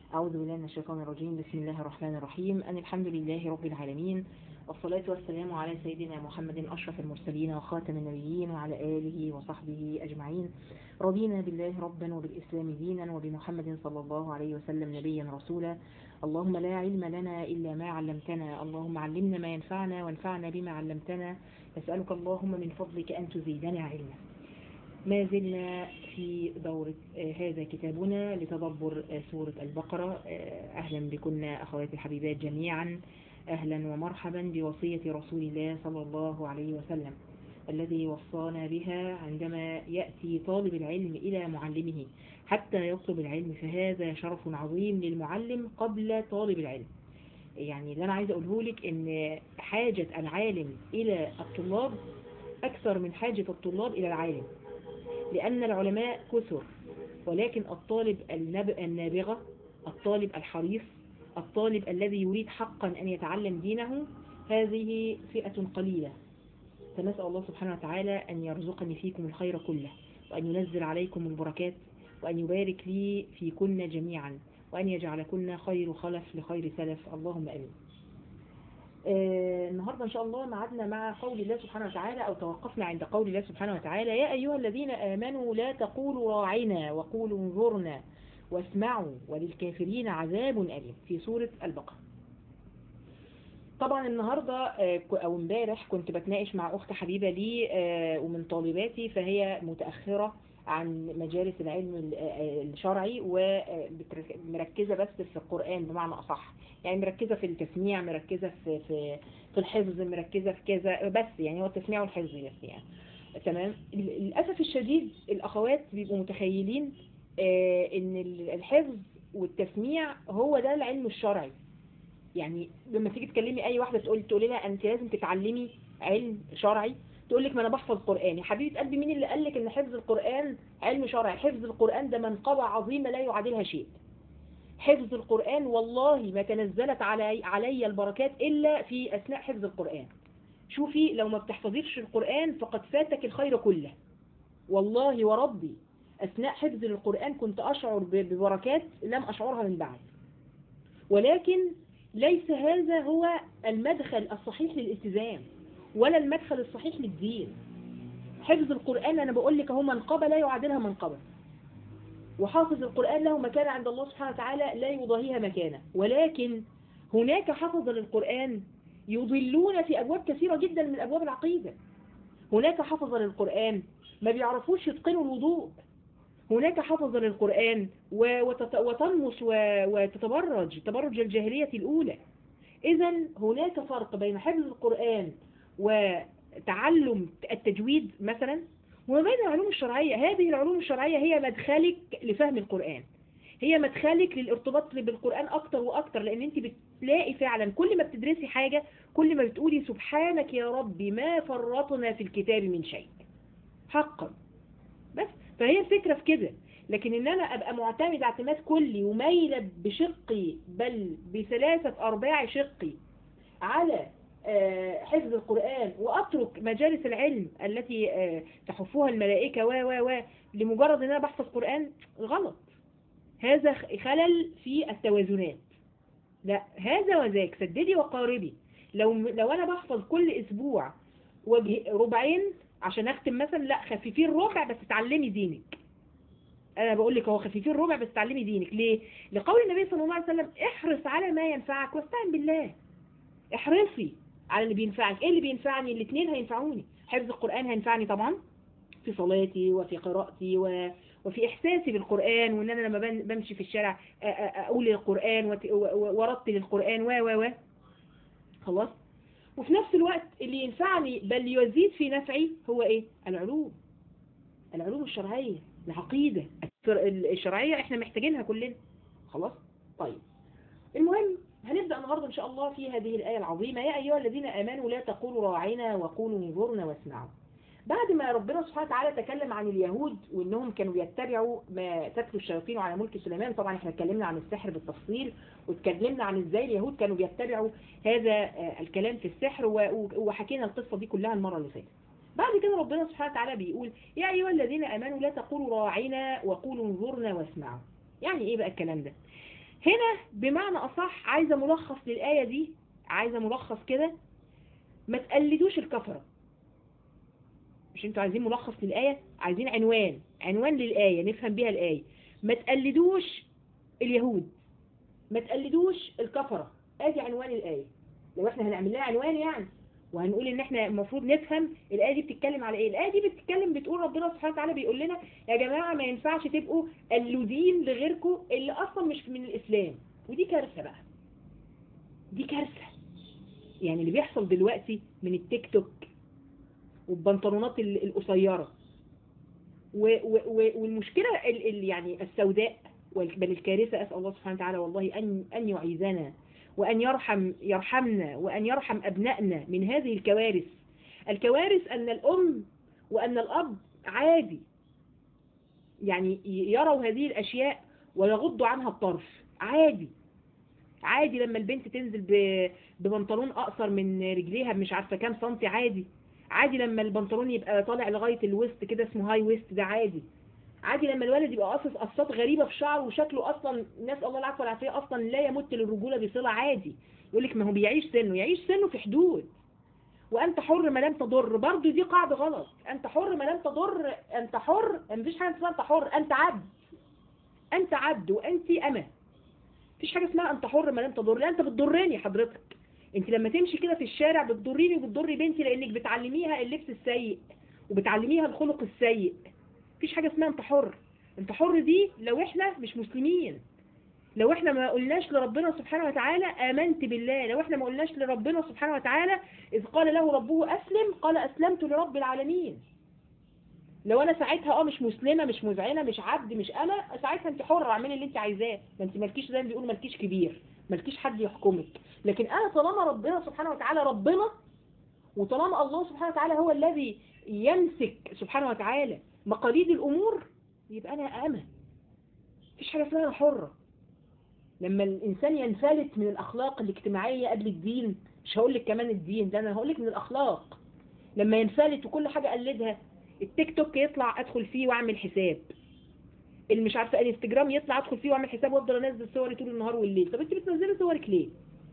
أعوذ بالله من الشيطان الرجيم بسم الله الرحمن الرحيم أن الحمد لله رب العالمين والصلاة والسلام على سيدنا محمد أشرف المرسلين وخاتم النبيين وعلى آله وصحبه أجمعين رضينا بالله ربا وبالإسلام دينا وبمحمد صلى الله عليه وسلم نبيا رسولا اللهم لا علم لنا إلا ما علمتنا اللهم علمنا ما ينفعنا وانفعنا بما علمتنا نسألك اللهم من فضلك أن تزيدنا علما ما زلنا في دورة آه، هذا كتابنا لتدبر آه، سورة البقرة آه، أهلا بكم أخواتي الحبيبات جميعا أهلا ومرحبا بوصية رسول الله صلى الله عليه وسلم الذي وصانا بها عندما يأتي طالب العلم إلى معلمه حتى يطلب العلم فهذا شرف عظيم للمعلم قبل طالب العلم يعني اللي أنا عايزة أقوله لك إن حاجة العالم إلى الطلاب أكثر من حاجة الطلاب إلى العالم لأن العلماء كثر ولكن الطالب النب- النابغة الطالب الحريص الطالب الذي يريد حقا أن يتعلم دينه هذه فئة قليلة فنسأل الله سبحانه وتعالى أن يرزقني فيكم الخير كله وأن ينزل عليكم البركات وأن يبارك لي فيكن جميعا وأن يجعلكن خير خلف لخير سلف اللهم أمين آه، النهاردة إن شاء الله معدنا مع قول الله سبحانه وتعالى أو توقفنا عند قول الله سبحانه وتعالى يا أيها الذين آمنوا لا تقولوا راعنا وقولوا انظرنا واسمعوا وللكافرين عذاب أليم في سورة البقرة طبعا النهاردة آه، ك- أو امبارح كنت بتناقش مع أخت حبيبة لي آه، ومن طالباتي فهي متأخرة عن مجالس العلم ال- آه، الشرعي ومركزة بس في القرآن بمعنى أصح يعني مركزة في التسميع مركزة في في في الحفظ مركزة في كذا بس يعني هو التسميع والحفظ بس يعني تمام ل- للأسف الشديد الأخوات بيبقوا متخيلين آه، إن ال- الحفظ والتسميع هو ده العلم الشرعي يعني لما تيجي تكلمي أي واحدة تقول تقولي لها أنت لازم تتعلمي علم شرعي تقول لك ما أنا بحفظ قرآن يا حبيبة قلبي مين اللي قال لك إن حفظ القرآن علم شرعي حفظ القرآن ده منقبة عظيمة لا يعادلها شيء حفظ القرآن والله ما تنزلت علي, علي البركات إلا في أثناء حفظ القرآن شوفي لو ما بتحفظيش القرآن فقد فاتك الخير كله والله وربي أثناء حفظ القرآن كنت أشعر ب- ببركات لم أشعرها من بعد ولكن ليس هذا هو المدخل الصحيح للالتزام ولا المدخل الصحيح للدين حفظ القرآن أنا بقول لك هو منقبة لا يعادلها منقبة وحافظ القرآن له مكانة عند الله سبحانه وتعالى لا يضاهيها مكانة ولكن هناك حفظ للقرآن يضلون في أبواب كثيرة جدا من أبواب العقيدة هناك حفظ للقرآن ما بيعرفوش يتقنوا الوضوء هناك حفظ للقرآن و- وتت- وتنمص و- وتتبرج تبرج الجاهلية الأولى إذا هناك فرق بين حفظ القرآن وتعلم التجويد مثلا وما بين العلوم الشرعية هذه العلوم الشرعية هي مدخلك لفهم القرآن هي مدخلك للارتباط بالقرآن أكتر وأكتر لأن أنت بتلاقي فعلا كل ما بتدرسي حاجة كل ما بتقولي سبحانك يا ربي ما فرطنا في الكتاب من شيء حقا بس فهي الفكرة في كده لكن ان انا ابقى معتمد اعتماد كلي ومايلة بشقي بل بثلاثة ارباع شقي على آه، حفظ القرآن واترك مجالس العلم التي آه، تحفها الملائكة و و و لمجرد ان انا بحفظ قرآن غلط هذا خ- خلل في التوازنات لا هذا وذاك سددي وقاربي لو لو انا بحفظ كل اسبوع وجه ربعين عشان اختم مثلا لا خفيفين ربع بس تعلمي دينك انا بقول لك هو خفيفين ربع بس تعلمي دينك ليه لقول النبي صلى الله عليه وسلم احرص على ما ينفعك واستعن بالله احرصي على اللي بينفعك ايه اللي بينفعني الاثنين هينفعوني حفظ القرآن هينفعني طبعا في صلاتي وفي قراءتي و... وفي احساسي بالقرآن وان انا لما بن- بمشي في الشارع أ- أ- اقول القرآن وت- و- و- ورتل القرآن و و و خلاص وفي نفس الوقت اللي ينفعني بل يزيد في نفعي هو ايه العلوم العلوم الشرعية العقيدة الشر- الشرعية احنا محتاجينها كلنا خلاص طيب المهم هنبدأ النهاردة إن شاء الله في هذه الآية العظيمة يا أيها الذين آمنوا لا تقولوا راعنا وقولوا انظرنا واسمعوا بعد ما ربنا سبحانه وتعالى تكلم عن اليهود وانهم كانوا بيتبعوا ما تتلو الشياطين على ملك سليمان طبعا احنا اتكلمنا عن السحر بالتفصيل واتكلمنا عن ازاي اليهود كانوا بيتبعوا هذا آه، الكلام في السحر و- و- وحكينا القصة دي كلها المرة اللي فاتت بعد كده ربنا سبحانه وتعالى بيقول يا أيها الذين آمنوا لا تقولوا راعنا وقولوا انظرنا واسمعوا يعني ايه بقى الكلام ده هنا بمعنى أصح عايزة ملخص للآية دي عايزة ملخص كده ما تقلدوش الكفرة مش انتوا عايزين ملخص للآية عايزين عنوان عنوان للآية نفهم بيها الآية ما تقلدوش اليهود ما تقلدوش الكفرة ادي عنوان الآية لو احنا هنعمل لها عنوان يعني وهنقول ان احنا المفروض نفهم الآية دي بتتكلم على ايه الآية دي بتتكلم بتقول ربنا سبحانه وتعالى بيقول لنا يا جماعة ما ينفعش تبقوا قلودين لغيركم اللي اصلا مش من الاسلام ودي كارثة بقى دي كارثة يعني اللي بيحصل دلوقتي من التيك توك والبنطلونات ال- القصيرة و- و- و- والمشكلة ال- ال- يعني السوداء وال- بل الكارثة أسأل الله سبحانه وتعالى والله أن أن يعيذنا وأن يرحم يرحمنا وأن يرحم أبنائنا من هذه الكوارث الكوارث أن الأم وأن الأب عادي يعني ي- يروا هذه الأشياء ويغضوا عنها الطرف عادي عادي لما البنت تنزل ب- ببنطلون أقصر من رجليها مش عارفة كام سنتي عادي عادي لما البنطلون يبقى طالع لغاية الوسط كده اسمه هاي ويست ده عادي عادي لما الولد يبقى قاصص قصات غريبة في شعره وشكله أصلا ناس الله العفو والعافية أصلا لا يمت للرجولة بصلة عادي يقول لك ما هو بيعيش سنه يعيش سنه في حدود وأنت حر ما لم تضر برضه دي قاعدة غلط أنت حر ما لم تضر أنت حر مفيش حاجة اسمها أنت حر أنت عبد أنت عبد وأنت أمة مفيش حاجة اسمها أنت حر ما لم تضر لا أنت بتضرني حضرتك انت لما تمشي كده في الشارع بتضريني وبتضري بنتي لانك بتعلميها اللبس السيء وبتعلميها الخلق السيء مفيش حاجة اسمها انت حر انت حر دي لو احنا مش مسلمين لو احنا ما قلناش لربنا سبحانه وتعالى امنت بالله لو احنا ما قلناش لربنا سبحانه وتعالى اذ قال له ربه اسلم قال اسلمت لرب العالمين لو انا ساعتها اه مش مسلمه مش مذعنه مش عبد مش انا ساعتها انت حره اعملي اللي انت عايزاه ما انت مالكيش زي ما بيقولوا مالكيش كبير مالكيش حد يحكمك لكن انا طالما ربنا سبحانه وتعالى ربنا وطالما الله سبحانه وتعالى هو الذي يمسك سبحانه وتعالى مقاليد الامور يبقى انا امه مفيش حاجه اسمها أنا حره لما الانسان ينفلت من الاخلاق الاجتماعيه قبل الدين مش هقول لك كمان الدين ده انا هقول لك من الاخلاق لما ينفلت وكل حاجه اقلدها التيك توك يطلع ادخل فيه واعمل حساب اللي مش عارفه الانستجرام يطلع ادخل فيه واعمل حساب وافضل انزل صوري طول النهار والليل طب انت بتنزلي صورك ليه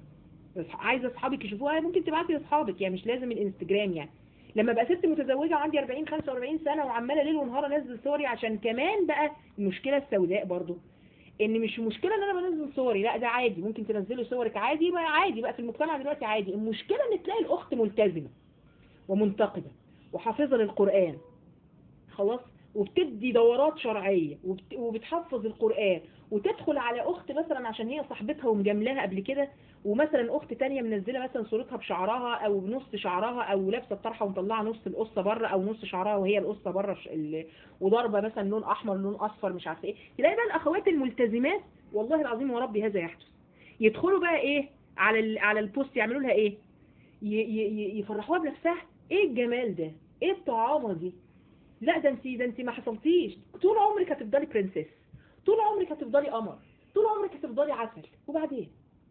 عايزه اصحابك يشوفوها ممكن تبعتي لاصحابك يعني مش لازم الانستجرام يعني لما بقى ست متزوجه وعندي 40 45 سنه وعماله ليل ونهار انزل صوري عشان كمان بقى المشكله السوداء برضو ان مش مشكله ان انا بنزل صوري لا ده عادي ممكن تنزلي صورك عادي بقى عادي بقى في المجتمع دلوقتي عادي المشكله ان تلاقي الاخت ملتزمه ومنتقده وحافظه للقران خلاص وبتدي دورات شرعية وبت... وبتحفظ القرآن وتدخل على أخت مثلا عشان هي صاحبتها ومجاملاها قبل كده ومثلا أخت تانية منزلة مثلا صورتها بشعرها أو بنص شعرها أو لابسة الطرحة ومطلعة نص القصة بره أو نص شعرها وهي القصة بره ش... ال... وضاربة مثلا لون أحمر لون أصفر مش عارفة إيه تلاقي بقى الأخوات الملتزمات والله العظيم وربي هذا يحدث يدخلوا بقى إيه على ال... على البوست يعملوا لها إيه ي... ي... يفرحوها بنفسها إيه الجمال ده إيه الطعامة دي لا ده انت ده انت ما حصلتيش طول عمرك هتفضلي برنسيس طول عمرك هتفضلي قمر طول عمرك هتفضلي عسل وبعدين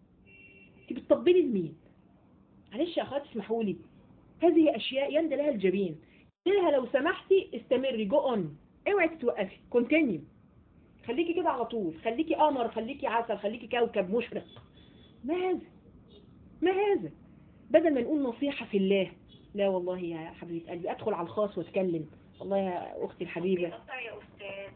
انت بتطبلي لمين معلش يا اخوات اسمحوا لي هذه اشياء يندى لها الجبين لها لو سمحتي استمري جو اون اوعي تتوقفي كونتينيو خليكي كده على طول خليكي قمر خليكي عسل خليكي كوكب مشرق ما هذا ما هذا بدل ما نقول نصيحة في الله لا والله يا حبيبة قلبي ادخل على الخاص واتكلم والله يا اختي الحبيبة يا أستاذ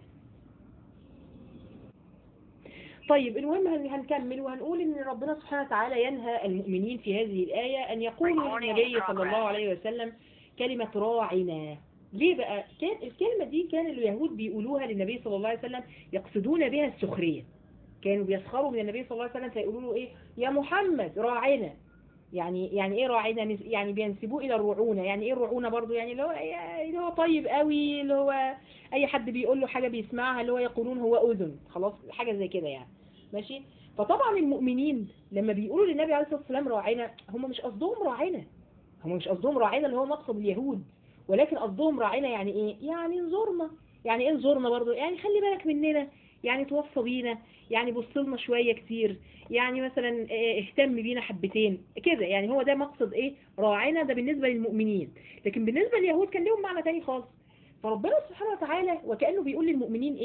طيب المهم هن- هنكمل وهنقول ان ربنا سبحانه وتعالى ينهى المؤمنين في هذه الآية ان يقولوا للنبي صلى الله عليه وسلم كلمة راعنا ليه بقى كان الكلمة دي كان اليهود بيقولوها للنبي صلى الله عليه وسلم يقصدون بها السخرية كانوا بيسخروا من النبي صلى الله عليه وسلم فيقولوا له ايه يا محمد راعنا يعني يعني ايه راعينا نس- يعني بينسبوه الى الرعونه يعني ايه الرعونه برضو يعني اللي هو اللي هو طيب قوي اللي هو اي حد بيقول له حاجه بيسمعها اللي هو يقولون هو اذن خلاص حاجه زي كده يعني ماشي فطبعا المؤمنين لما بيقولوا للنبي عليه الصلاه والسلام راعينا هم مش قصدهم راعينا هم مش قصدهم راعينا اللي هو مقصد اليهود ولكن قصدهم راعينا يعني ايه يعني انظرنا يعني ايه انظرنا برضو يعني خلي بالك مننا يعني توصى بينا يعني بص لنا شويه كتير يعني مثلا اه، اهتم بينا حبتين كده يعني هو ده مقصد ايه راعينا ده بالنسبه للمؤمنين لكن بالنسبه لليهود كان لهم معنى تاني خالص فربنا سبحانه وتعالى وكانه بيقول للمؤمنين ايه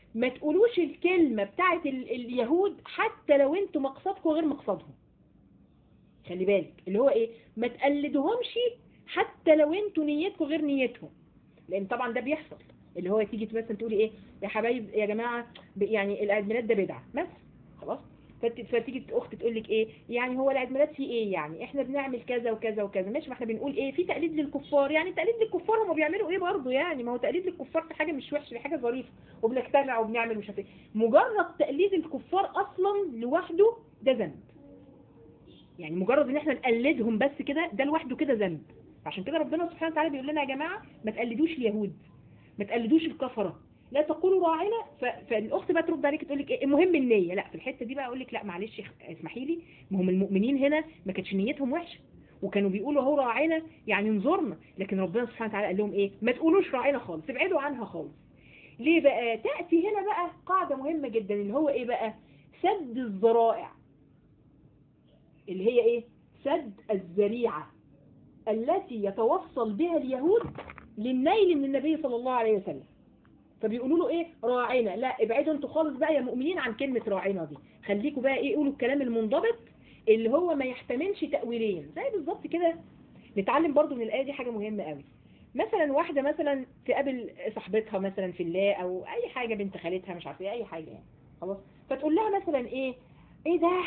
ما تقولوش الكلمة بتاعت ال اليهود حتى لو انتوا مقصدكم غير مقصدهم خلي بالك اللي هو ايه ما تقلدوهمش حتى لو انتوا نيتكم غير نيتهم لان طبعا ده بيحصل اللي هو تيجي مثلا تقولي ايه يا حبايب يا جماعة ب- يعني العيد ميلاد ده بدعة مثلا خلاص فت- فتيجي اخت تقول لك ايه يعني هو العيد ميلاد فيه ايه يعني احنا بنعمل كذا وكذا وكذا ماشي ما احنا بنقول ايه في تقليد للكفار يعني تقليد للكفار هم بيعملوا ايه برضه يعني ما هو تقليد للكفار في حاجه مش وحشه دي حاجه ظريفه وبنجتمع وبنعمل مش عارف ايه مجرد تقليد الكفار اصلا لوحده ده ذنب يعني مجرد ان احنا نقلدهم بس كده ده لوحده كده ذنب عشان كده ربنا سبحانه وتعالى بيقول لنا يا جماعه ما تقلدوش اليهود ما تقلدوش الكفره لا تقولوا راعنا ف- فالاخت بقى ترد عليك تقول لك ايه المهم النيه لا في الحته دي بقى اقول لك لا معلش اسمحي لي ما هم المؤمنين هنا ما كانتش نيتهم وحشه وكانوا بيقولوا هو راعنا يعني انظرنا لكن ربنا سبحانه وتعالى قال لهم ايه ما تقولوش راعنا خالص ابعدوا عنها خالص ليه بقى تأتي هنا بقى قاعدة مهمة جدا اللي هو ايه بقى سد الذرائع اللي هي ايه سد الذريعة التي يتوصل بها اليهود للنيل من النبي صلى الله عليه وسلم فبيقولوا له ايه راعنا لا ابعدوا انتوا خالص بقى يا مؤمنين عن كلمة راعنا دي خليكوا بقى ايه قولوا الكلام المنضبط اللي هو ما يحتملش تأويلين زي بالظبط كده نتعلم برضو من الآية دي حاجة مهمة قوي مثلا واحدة مثلا تقابل صاحبتها مثلا في الله او اي حاجة بنت خالتها مش عارفه ايه اي حاجة يعني خلاص فتقول لها مثلا ايه ايه ده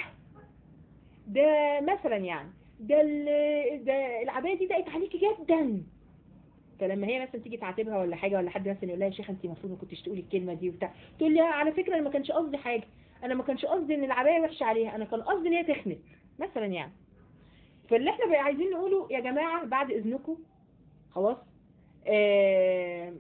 ده مثلا يعني ده ال- ده العباية دي ضاقت عليكي جدا فلما هي مثلا تيجي تعاتبها ولا حاجة ولا حد مثلا يقول لها يا شيخة انت المفروض ما كنتش تقولي الكلمة دي وبتاع تقول لها على فكرة انا ما كانش قصدي حاجة انا ما كانش قصدي ان العباية وحشة عليها انا كان قصدي ان هي تخنت مثلا يعني فاللي احنا بقى عايزين نقوله يا جماعة بعد اذنكم خلاص آه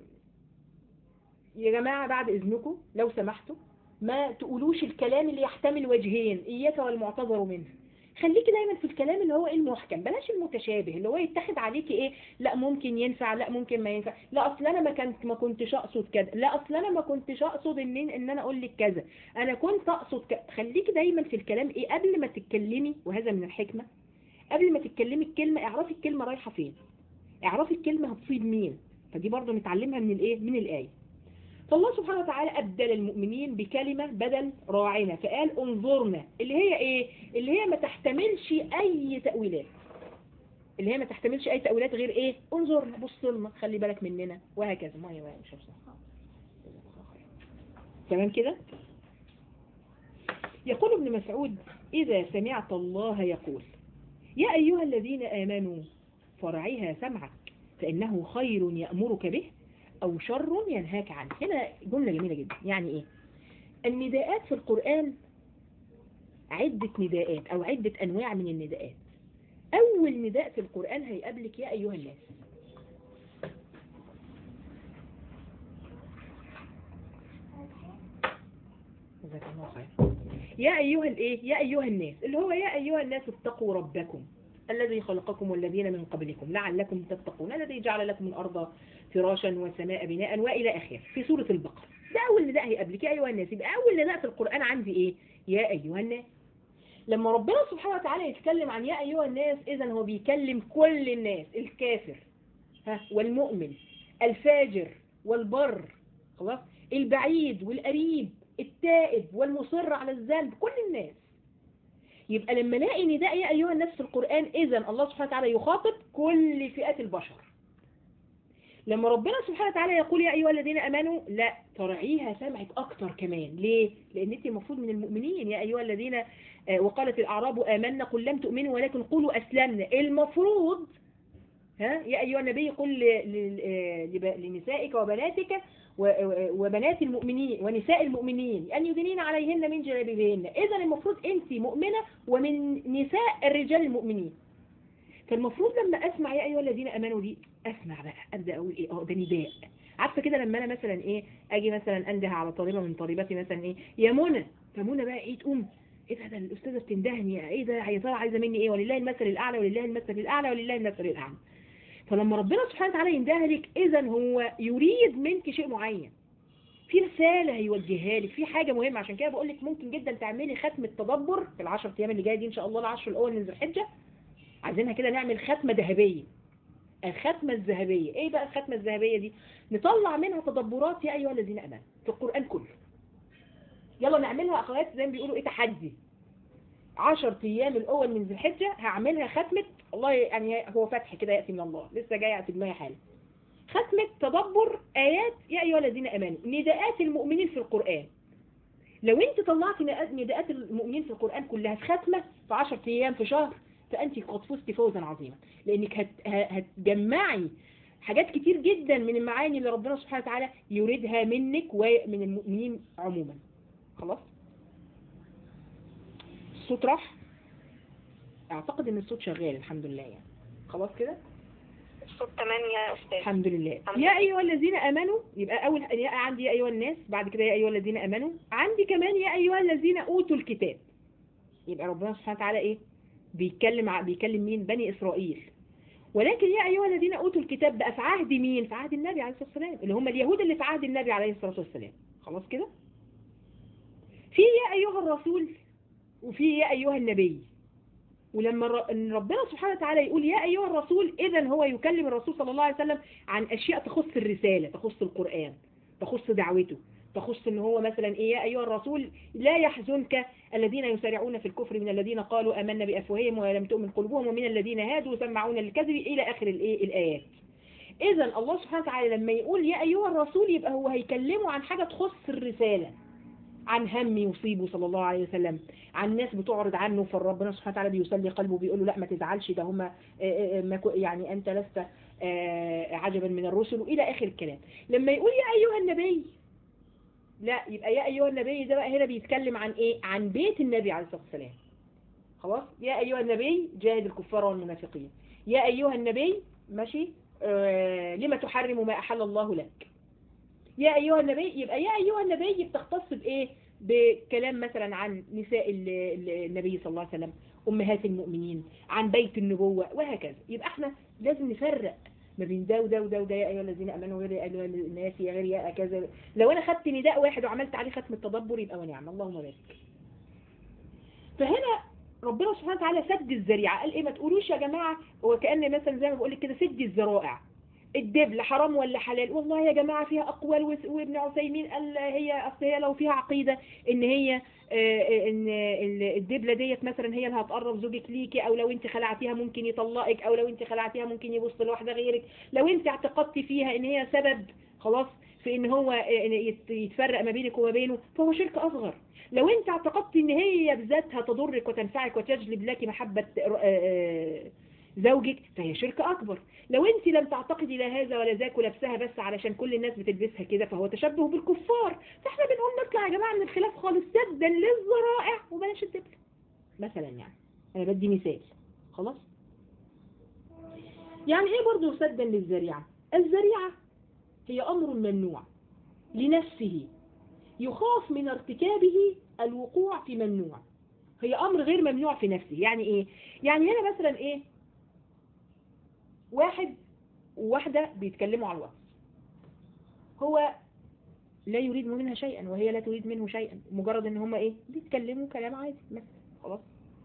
يا جماعة بعد اذنكم لو سمحتوا ما تقولوش الكلام اللي يحتمل وجهين اياك والمعتذر منه خليكي دايما في الكلام اللي هو ايه المحكم بلاش المتشابه اللي هو يتخذ عليكي ايه لا ممكن ينفع لا ممكن ما ينفع لا اصل انا ما كنت ما كنتش اقصد كذا لا اصل انا ما كنتش اقصد ان ان انا اقول لك كذا انا كنت اقصد كذا خليكي دايما في الكلام ايه قبل ما تتكلمي وهذا من الحكمة قبل ما تتكلمي الكلمة اعرفي الكلمة رايحة فين اعرفي الكلمة هتصيب مين فدي برضو نتعلمها من الايه من الآية فالله سبحانه وتعالى أبدل المؤمنين بكلمة بدل راعنا فقال انظرنا اللي هي ايه اللي هي ما تحتملش اي تأويلات اللي هي ما تحتملش اي تأويلات غير ايه انظرنا بص لنا خلي بالك مننا وهكذا ما هي مش هفصل. تمام كده يقول ابن مسعود إذا سمعت الله يقول يا أيها الذين آمنوا فرعها سمعك فإنه خير يأمرك به أو شر ينهاك عنه هنا جملة جميلة جدا يعني إيه النداءات في القرآن عدة نداءات أو عدة أنواع من النداءات أول نداء في القرآن هيقابلك يا أيها الناس جزاك الله خير يا أيها الإيه يا أيها الناس اللي هو يا أيها الناس اتقوا ربكم الذي خلقكم والذين من قبلكم لعلكم تتقون الذي جعل لكم الأرض فراشا والسماء بناء وإلى آخره في سورة البقرة ده أول نداء هيقابلك يا أيها الناس يبقى أول نداء في القرآن عندي إيه يا أيها الناس لما ربنا سبحانه وتعالى يتكلم عن يا أيها الناس إذا هو بيكلم كل الناس الكافر ها والمؤمن الفاجر والبر خلاص البعيد والقريب التائب والمصر على الذنب كل الناس يبقى لما الاقي نداء يا ايها الناس في القرآن اذا الله سبحانه وتعالى يخاطب كل فئات البشر لما ربنا سبحانه وتعالى يقول يا ايها الذين امنوا لا ترعيها سمعك اكتر كمان ليه لان انت المفروض من المؤمنين يا ايها الذين آه، وقالت الاعراب امنا قل لم تؤمنوا ولكن قولوا اسلمنا المفروض ها يا ايها النبي قل ل- ل- آه، لب- لنسائك وبناتك و- و- وبنات المؤمنين ونساء المؤمنين أن يدنين عليهن من جلابيبهن إذا المفروض أنت مؤمنة ومن نساء الرجال المؤمنين فالمفروض لما أسمع يا أيها الذين أمنوا دي أسمع بقى أبدأ أقول إيه أه ده نداء عارفة كده لما أنا مثلا إيه أجي مثلا أنده على طالبة من طالباتي مثلا إيه يا منى فمنى بقى إيه تقوم ايه ده ده الاستاذه بتندهني ايه ده هي ترى عايزه مني ايه ولله المثل الاعلى ولله المثل الاعلى ولله المثل الاعلى فلما ربنا سبحانه وتعالى يندهلك اذا هو يريد منك شيء معين في رسالة هيوجهها لك في حاجة مهمة عشان كده بقول لك ممكن جدا تعملي ختم التدبر في العشر ايام اللي جايه دي ان شاء الله العشر الاول من ذي الحجة عايزينها كده نعمل ختمة ذهبية الختمة الذهبية ايه بقى الختمة الذهبية دي نطلع منها تدبرات يا ايها الذين امنوا في القرآن كله يلا نعملها اخوات زي ما بيقولوا ايه تحدي 10 ايام الاول من ذي الحجه هعملها ختمه والله يعني هو فتح كده ياتي من الله لسه جاي في دماغي حالا ختمه تدبر ايات يا ايها الذين امنوا نداءات المؤمنين في القران لو انت طلعت نداءات المؤمنين في القران كلها في ختمه في 10 ايام في شهر فانت قد فزت فوزا عظيما لانك هت هتجمعي حاجات كتير جدا من المعاني اللي ربنا سبحانه وتعالى يريدها منك ومن المؤمنين عموما خلاص الصوت راح اعتقد ان الصوت شغال الحمد لله يعني خلاص كده الصوت تمام يا أستاذ الحمد لله الحمد يا لله. ايها الذين امنوا يبقى اول يا عندي يا ايها الناس بعد كده يا ايها الذين امنوا عندي كمان يا ايها الذين اوتوا الكتاب يبقى ربنا سبحانه وتعالى ايه بيتكلم ع- بيكلم مين بني اسرائيل ولكن يا ايها الذين اوتوا الكتاب بقى في عهد مين في عهد النبي عليه الصلاه والسلام اللي هم اليهود اللي في عهد النبي عليه الصلاه والسلام خلاص كده في يا ايها الرسول وفي يا ايها النبي ولما ر- إن ربنا سبحانه وتعالى يقول يا أيها الرسول إذا هو يكلم الرسول صلى الله عليه وسلم عن أشياء تخص الرسالة تخص القرآن تخص دعوته تخص ان هو مثلا ايه يا ايها الرسول لا يحزنك الذين يسارعون في الكفر من الذين قالوا امنا بافواههم ولم تؤمن قلوبهم ومن الذين هادوا سمعون للكذب الى اخر الايه الايات اذا الله سبحانه وتعالى لما يقول يا ايها الرسول يبقى هو هيكلمه عن حاجه تخص الرساله عن هم يصيبه صلى الله عليه وسلم عن ناس بتعرض عنه فربنا سبحانه وتعالى بيسلي قلبه بيقول له لا ما تزعلش ده هم يعني انت لست آه، عجبا من الرسل والى اخر الكلام لما يقول يا ايها النبي لا يبقى يا ايها النبي ده بقى هنا بيتكلم عن ايه عن بيت النبي عليه الصلاه والسلام خلاص يا ايها النبي جاهد الكفار والمنافقين يا ايها النبي ماشي آه لما تحرم ما احل الله لك يا ايها النبي يبقى يا ايها النبي بتختص بايه بكلام مثلا عن نساء ال- ال- النبي صلى الله عليه وسلم امهات المؤمنين عن بيت النبوه وهكذا يبقى احنا لازم نفرق ما بين ده وده وده وده يا ايها الذين امنوا غير يا ايها الناس يا غير يا كذا لو انا خدت نداء واحد وعملت عليه ختم التدبر يبقى ونعم اللهم بارك فهنا ربنا سبحانه وتعالى سد الذريعه قال ايه ما تقولوش يا جماعه هو كان مثلا زي ما بقول لك كده سد الذرائع الدبل حرام ولا حلال والله يا جماعه فيها اقوال وس- وابن عثيمين قال هي اصل هي لو فيها عقيده ان هي آه، ان ال- الدبله ديت مثلا هي اللي هتقرب زوجك ليكي او لو انت خلعتيها ممكن يطلقك او لو انت خلعتيها ممكن يبص لواحده غيرك لو انت اعتقدتي فيها ان هي سبب خلاص في ان هو آه، إن يت- يتفرق ما بينك وما بينه فهو شرك اصغر لو انت اعتقدت ان هي بذاتها تضرك وتنفعك وتجلب لك محبه آه، آه، زوجك فهي شرك اكبر لو انت لم تعتقدي لا هذا ولا ذاك ولابسها بس علشان كل الناس بتلبسها كده فهو تشبه بالكفار فاحنا بنقول نطلع يا جماعه من الخلاف خالص سدا للذرائع وبلاش الدبل مثلا يعني انا بدي مثال خلاص يعني ايه برضه سدا للذريعه الذريعه هي امر ممنوع لنفسه يخاف من ارتكابه الوقوع في ممنوع هي امر غير ممنوع في نفسه يعني ايه يعني هنا مثلا ايه واحد وواحدة بيتكلموا على الواتس هو لا يريد منها شيئا وهي لا تريد منه شيئا مجرد ان هما ايه بيتكلموا كلام عادي مثلا خلاص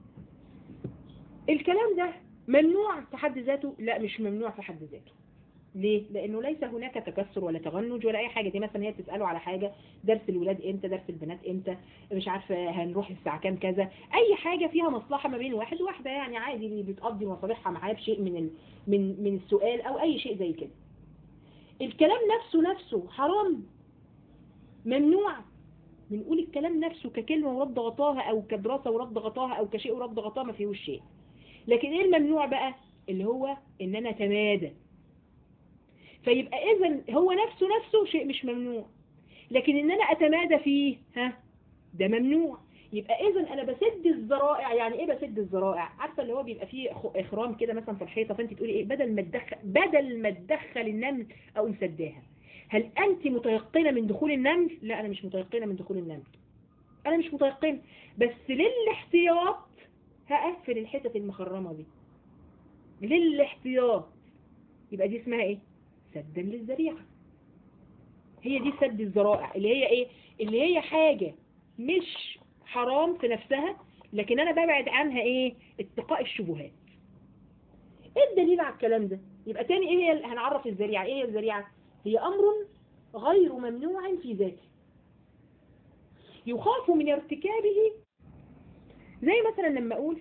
الكلام ده ممنوع في حد ذاته لا مش ممنوع في حد ذاته ليه؟ لأنه ليس هناك تكسر ولا تغنج ولا أي حاجة دي مثلا هي بتسأله على حاجة درس الولاد إمتى درس البنات إمتى مش عارفة هنروح الساعة كام كذا أي حاجة فيها مصلحة ما بين واحد وواحدة يعني عادي اللي بتقضي مصالحها معاه بشيء من ال... من من السؤال أو أي شيء زي كده الكلام نفسه نفسه حرام ممنوع بنقول الكلام نفسه ككلمة ورد غطاها أو كدراسة ورد غطاها أو كشيء ورد غطاها ما فيهوش شيء لكن إيه الممنوع بقى اللي هو إن أنا أتمادى فيبقى إذا هو نفسه نفسه شيء مش ممنوع لكن إن أنا أتمادى فيه ها ده ممنوع يبقى إذا أنا بسد الذرائع يعني إيه بسد الذرائع عارفة اللي هو بيبقى فيه خ- إخرام كده مثلا في الحيطة فأنت تقولي إيه بدل ما تدخل بدل ما تدخل النمل أو مسداها هل أنت متيقنة من دخول النمل؟ لا أنا مش متيقنة من دخول النمل أنا مش متيقنة بس للاحتياط هقفل الحتت المخرمة دي للاحتياط يبقى دي اسمها ايه سدا للذريعة هي دي سد الذرائع اللي هي ايه اللي هي حاجة مش حرام في نفسها لكن انا ببعد عنها ايه اتقاء الشبهات ايه الدليل على الكلام ده يبقى تاني ايه هي هنعرف الذريعة ايه هي الذريعة هي امر غير ممنوع في ذاته يخاف من ارتكابه زي مثلا لما اقول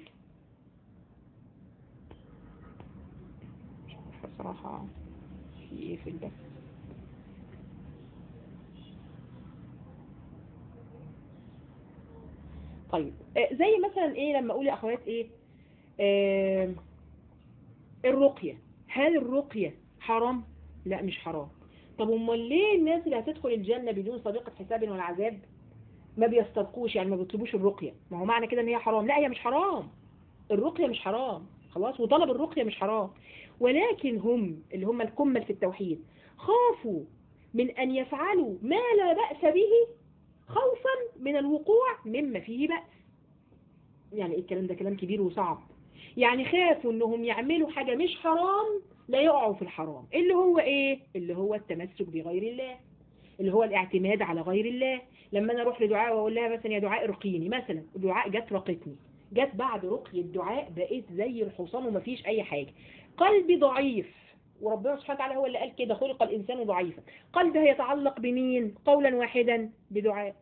مش عارفة بصراحة في ايه في البث طيب آه، زي مثلا ايه لما اقول يا اخوات ايه آه الرقية هل الرقية حرام لا مش حرام طب امال ليه الناس اللي هتدخل الجنة بدون سابقة حساب ولا عذاب ما بيسترقوش يعني ما بيطلبوش الرقية ما هو معنى كده ان هي حرام لا هي مش حرام الرقية مش حرام خلاص وطلب الرقية مش حرام ولكن هم اللي هم الكمل في التوحيد خافوا من ان يفعلوا ما لا بأس به خوفا من الوقوع مما فيه بأس يعني ايه الكلام ده كلام كبير وصعب يعني خافوا انهم يعملوا حاجة مش حرام لا يقعوا في الحرام اللي هو ايه اللي هو التمسك بغير الله اللي هو الاعتماد على غير الله لما انا اروح لدعاء واقول لها مثلا يا دعاء ارقيني مثلا دعاء جت رقتني جت بعد رقي الدعاء بقيت زي الحصان ومفيش اي حاجة قلبي ضعيف وربنا سبحانه وتعالى هو اللي قال كده خلق الانسان ضعيفا قلبه يتعلق بمين قولا واحدا بدعاء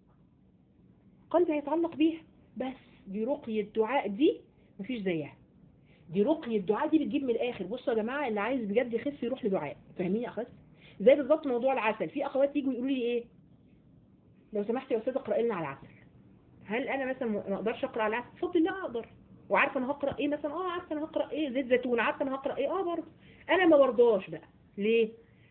قلبه يتعلق بيها بس دي رقية الدعاء دي مفيش زيها دي رقية الدعاء دي بتجيب من الاخر بصوا يا جماعة اللي عايز بجد يخف يروح لدعاء فاهمين يا اخوات زي بالظبط موضوع العسل في اخوات يجوا يقولوا لي ايه لو سمحت يا استاذ اقرا لنا على العسل هل انا مثلا ما اقدرش اقرا على العسل بفضل الله اقدر وعارفه انا هقرا ايه مثلا اه عارفه انا هقرا ايه زيت زيتون عارفه انا هقرا ايه اه برضه انا ما برضاش بقى ليه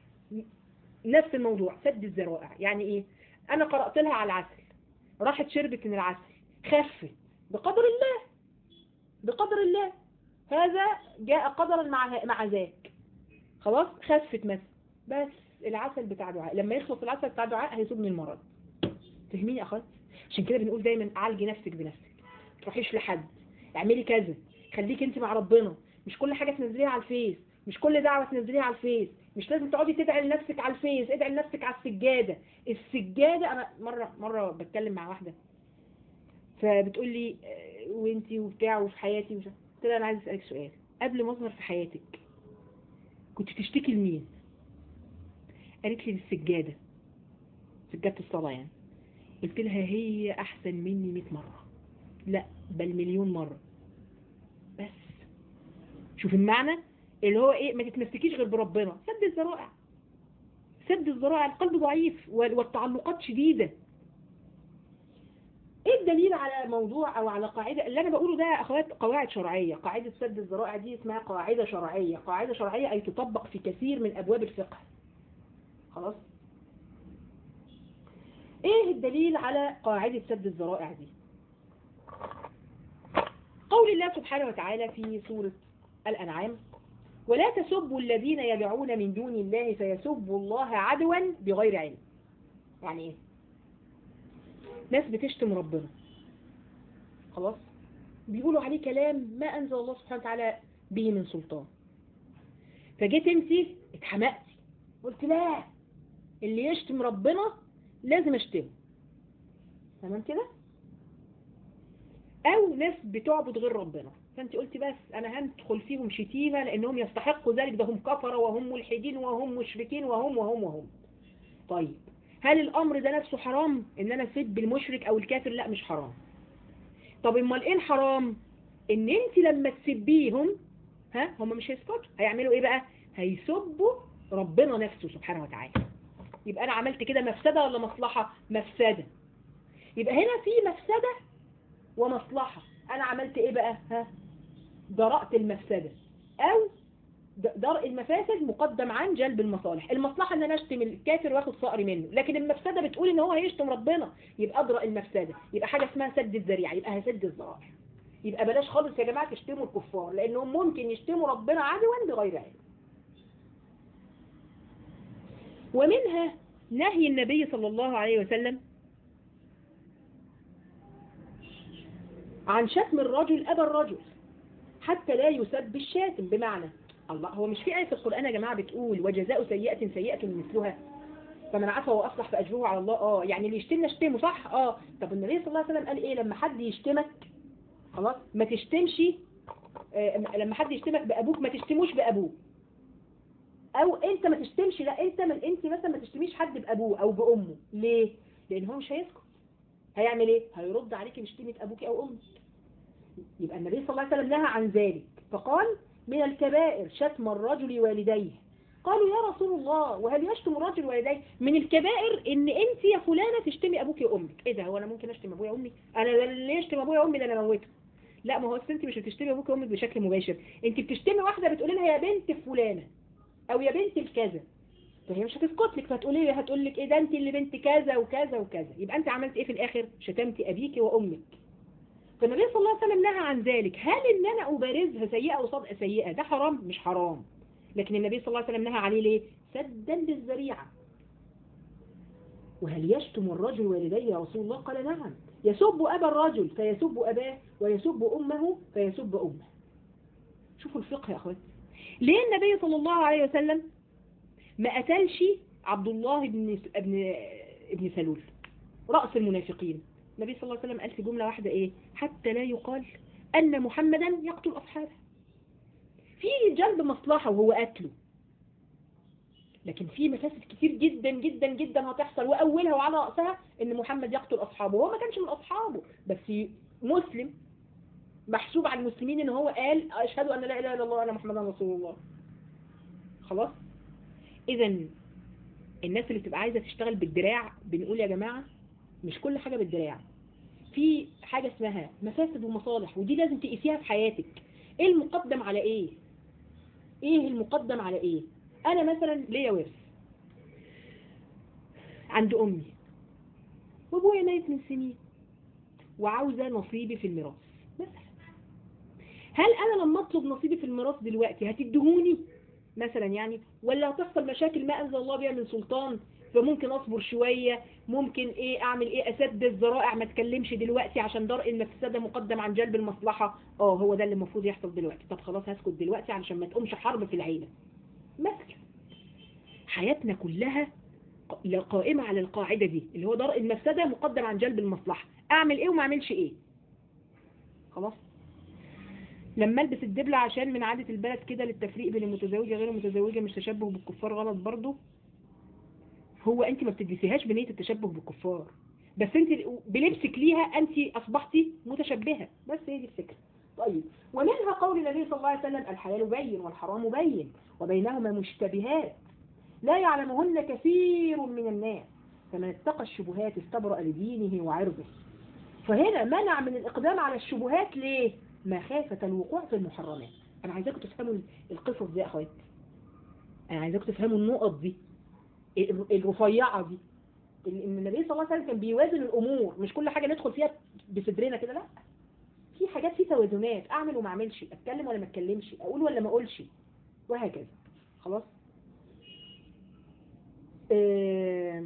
نفس الموضوع سد الذرائع يعني ايه انا قرات لها على العسل راحت شربت من العسل خفت بقدر الله بقدر الله هذا جاء قدرا مع مع ذاك خلاص خفت مثلا بس العسل بتاع دعاء لما يخلص العسل بتاع دعاء هيصيب من المرض فاهمين يا اخوات عشان كده بنقول دايما عالجي نفسك بنفسك ما تروحيش لحد اعملي كذا خليك انت مع ربنا مش كل حاجه تنزليها على الفيس مش كل دعوه تنزليها على الفيس مش لازم تقعدي تدعي لنفسك على الفيس ادعي لنفسك على السجاده السجاده انا مره مره بتكلم مع واحده فبتقول لي آه، وانتي وبتاع وفي حياتي ومش قلت لها انا عايز اسالك سؤال قبل ما اظهر في حياتك كنت بتشتكي لمين قالت لي للسجاده سجاده الصلاه يعني قلت لها هي احسن مني 100 مره لا بل مليون مره بس شوف المعنى اللي هو ايه ما تتمسكيش غير بربنا سد الذرائع سد الذرائع القلب ضعيف وال- والتعلقات شديده ايه الدليل على موضوع او على قاعدة اللي انا بقوله ده يا اخوات قواعد شرعية قاعدة سد الذرائع دي اسمها قاعدة شرعية قاعدة شرعية اي تطبق في كثير من ابواب الفقه خلاص ايه الدليل على قاعدة سد الذرائع دي قول الله سبحانه وتعالى في سورة الانعام ولا تسبوا الذين يدعون من دون الله فيسبوا الله عدوا بغير علم يعني ايه ناس بتشتم ربنا خلاص بيقولوا عليه كلام ما أنزل الله سبحانه وتعالى به من سلطان فجيت انت اتحمقتي قلت لا اللي يشتم ربنا لازم اشتمه تمام كده او ناس بتعبد غير ربنا فانت قلت بس انا هندخل فيهم شتيمة لانهم يستحقوا ذلك ده هم كفرة وهم ملحدين وهم مشركين وهم وهم وهم طيب هل الامر ده نفسه حرام ان انا اسب المشرك او الكافر لا مش حرام طب امال ايه الحرام ان انت لما تسبيهم ها هم مش هيسكتوا هيعملوا ايه بقى هيسبوا ربنا نفسه سبحانه وتعالى يبقى انا عملت كده مفسدة ولا مصلحة مفسدة يبقى هنا في مفسدة ومصلحة انا عملت ايه بقى ها درأت المفسدة او د- درء المفاسد مقدم عن جلب المصالح المصلحة ان انا اشتم الكافر واخد ثأري منه لكن المفسدة بتقول ان هو هيشتم ربنا يبقى ادرأ المفسدة يبقى حاجة اسمها سد الذريعة يبقى هسد الذرائع يبقى بلاش خالص يا جماعة تشتموا الكفار لانهم ممكن يشتموا ربنا عدوا بغير علم ومنها نهي النبي صلى الله عليه وسلم عن شتم الرجل أبا الرجل حتى لا يسب الشاتم بمعنى الله هو مش في آية في القرآن يا جماعة بتقول وجزاء سيئة سيئة مثلها فمن عفا وأصلح فأجره على الله اه يعني اللي يشتمنا اشتمه صح اه طب النبي صلى الله عليه وسلم قال ايه لما حد يشتمك خلاص ما تشتمش آه لما حد يشتمك بأبوك ما تشتموش بأبوه او انت ما تشتمش لا انت من انت مثلا ما تشتميش حد بأبوه او بأمه ليه لان هو مش هيسكت هيعمل ايه هيرد عليك بشتيمه ابوك او امك يبقى النبي صلى الله عليه وسلم نهى عن ذلك فقال من الكبائر شتم الرجل والديه قالوا يا رسول الله وهل يشتم الرجل والديه من الكبائر ان انت يا فلانه تشتمي ابوك وامك ايه ده هو انا ممكن اشتم ابويا وامي انا ده اللي يشتم ابويا وامي ده انا اموته لا ما هو أصل انت مش بتشتمي ابوك وامك بشكل مباشر انت بتشتمي واحده بتقولي لها يا بنت فلانه او يا بنت الكذا فهي مش هتسكت لك فتقولي لي هتقول لك ايه ده انت اللي بنت كذا وكذا وكذا يبقى انت عملت ايه في الاخر شتمتي ابيك وامك فالنبي صلى الله عليه وسلم نهى عن ذلك هل ان انا ابارزها سيئه وصدق سيئه ده حرام مش حرام لكن النبي صلى الله عليه وسلم نهى عليه ليه سدا للذريعه وهل يشتم الرجل والديه يا رسول الله قال نعم يسب ابا الرجل فيسب اباه ويسب امه فيسب امه شوفوا الفقه يا اخواتي ليه النبي صلى الله عليه وسلم ما قتلش عبد الله بن ابن ابن سلول رأس المنافقين النبي صلى الله عليه وسلم قال في جملة واحدة ايه حتى لا يقال ان محمدا يقتل اصحابه في جلب مصلحة وهو قتله لكن في مفاسد كتير جدا جدا جدا هتحصل واولها وعلى رأسها ان محمد يقتل اصحابه هو ما كانش من اصحابه بس مسلم محسوب على المسلمين ان هو قال اشهد ان لا اله الا الله وانا محمدا رسول الله خلاص اذا الناس اللي بتبقى عايزه تشتغل بالدراع بنقول يا جماعه مش كل حاجه بالدراع في حاجه اسمها مفاسد ومصالح ودي لازم تقيسيها في حياتك ايه المقدم على ايه ايه المقدم على ايه انا مثلا ليا ورث عند امي وابويا ميت من سنين وعاوزه نصيبي في الميراث مثلا هل انا لما اطلب نصيبي في الميراث دلوقتي هتدهوني مثلا يعني ولا هتحصل مشاكل ما انزل الله بها من سلطان فممكن اصبر شوية ممكن ايه اعمل ايه اسد الذرائع ما اتكلمش دلوقتي عشان درء المفسدة مقدم عن جلب المصلحة اه هو ده اللي المفروض يحصل دلوقتي طب خلاص هسكت دلوقتي علشان ما تقومش حرب في العيلة مثلا حياتنا كلها قائمة على القاعدة دي اللي هو درء المفسدة مقدم عن جلب المصلحة اعمل ايه وما اعملش ايه خلاص لما البس الدبلة عشان من عادة البلد كده للتفريق بين المتزوجة غير المتزوجة مش تشبه بالكفار غلط برضه هو انت ما بتلبسيهاش بنية التشبه بالكفار بس انت بلبسك ليها انت اصبحتي متشبهة بس هي دي الفكرة طيب ومنها قول النبي صلى الله عليه وسلم الحلال بين والحرام بين وبينهما مشتبهات لا يعلمهن كثير من الناس فمن اتقى الشبهات استبرأ لدينه وعرضه فهنا منع من الإقدام على الشبهات ليه؟ مخافة الوقوع في المحرمات أنا عايزاكم تفهموا القصص دي يا أخواتي أنا عايزاكم تفهموا النقط دي الرفيعة دي إن النبي صلى الله عليه وسلم كان بيوازن الأمور مش كل حاجة ندخل فيها بصدرنا كده لا في حاجات في توازنات أعمل وما أعملش أتكلم ولا ما أتكلمش أقول ولا ما أقولش وهكذا خلاص آه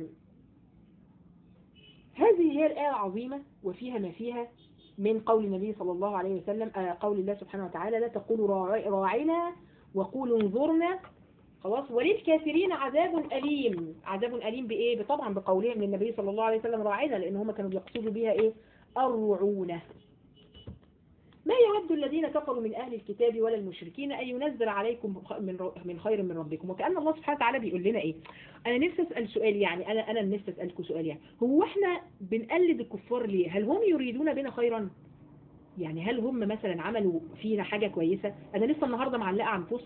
هذه هي الآية العظيمة وفيها ما فيها من قول النبي صلى الله عليه وسلم آه قول الله سبحانه وتعالى لا تقولوا راعنا وقولوا انظرنا خلاص وللكافرين عذاب أليم عذاب أليم بإيه طبعا بقولهم للنبي صلى الله عليه وسلم راعنا لأن هم كانوا بيقصدوا بها إيه الرعونة ما يود الذين كفروا من أهل الكتاب ولا المشركين أن ينزل عليكم من من خير من ربكم وكأن الله سبحانه وتعالى بيقول لنا إيه أنا نفسي أسأل سؤال يعني أنا أنا نفسي أسألكم سؤال يعني هو إحنا بنقلد الكفار ليه هل هم يريدون بنا خيرا يعني هل هم مثلا عملوا فينا حاجة كويسة أنا لسه النهاردة معلقة عن بوست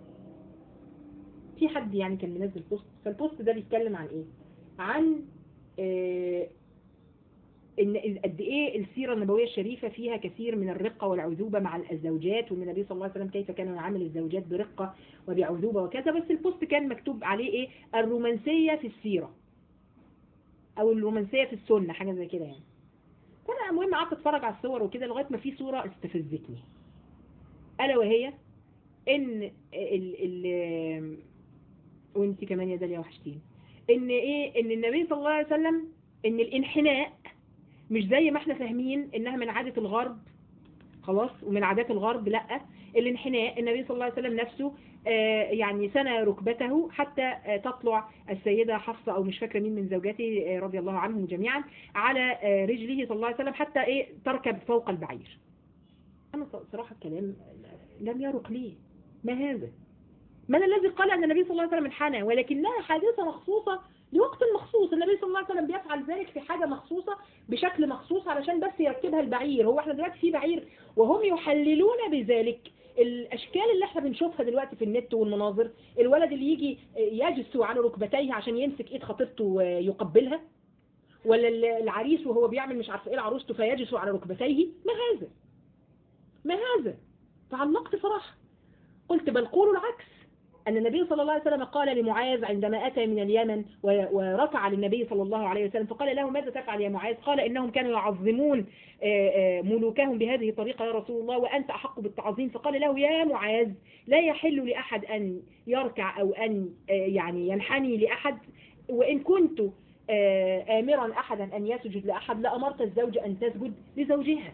في حد يعني كان منزل بوست فالبوست ده بيتكلم عن إيه عن آه ان قد ايه السيرة النبوية الشريفة فيها كثير من الرقة والعذوبة مع الزوجات وان النبي صلى الله عليه وسلم كيف كان يعامل الزوجات برقة وبعذوبة وكذا بس البوست كان مكتوب عليه ايه الرومانسية في السيرة او الرومانسية في السنة حاجة زي كده يعني فانا المهم قعدت اتفرج على الصور وكده لغاية ما في صورة استفزتني الا وهي ان ال ال وانت كمان يا داليا وحشتين ان ايه ان النبي صلى الله عليه وسلم ان الانحناء مش زي ما احنا فاهمين انها من عادة الغرب خلاص ومن عادات الغرب لا الانحناء النبي صلى الله عليه وسلم نفسه آه يعني سنى ركبته حتى آه تطلع السيدة حفصة او مش فاكرة مين من زوجاته آه رضي الله عنهم جميعا على رجله صلى الله عليه وسلم حتى ايه تركب فوق البعير انا صراحة الكلام لم يرق لي ما هذا من الذي قال ان النبي صلى الله عليه وسلم انحنى ولكنها حادثة مخصوصة لوقت مخصوص النبي صلى الله عليه وسلم بيفعل ذلك في حاجة مخصوصة بشكل مخصوص علشان بس يركبها البعير هو احنا دلوقتي في بعير وهم يحللون بذلك الاشكال اللي احنا بنشوفها دلوقتي في النت والمناظر الولد اللي يجي يجثو على ركبتيه عشان يمسك ايد خطيبته ويقبلها ولا العريس وهو بيعمل مش عارفه ايه لعروسته فيجثو على ركبتيه ما هذا ما هذا فعلقت صراحه قلت بل قولوا العكس أن النبي صلى الله عليه وسلم قال لمعاذ عندما أتى من اليمن و- وركع للنبي صلى الله عليه وسلم فقال له ماذا تفعل يا معاذ قال إنهم كانوا يعظمون آه، آه، ملوكهم بهذه الطريقة يا رسول الله وأنت أحق بالتعظيم فقال له يا معاذ لا يحل لأحد أن يركع أو أن آه، يعني ينحني لأحد وإن كنت آه، آمرا أحدا أن يسجد لأحد لأمرت الزوجة أن تسجد لزوجها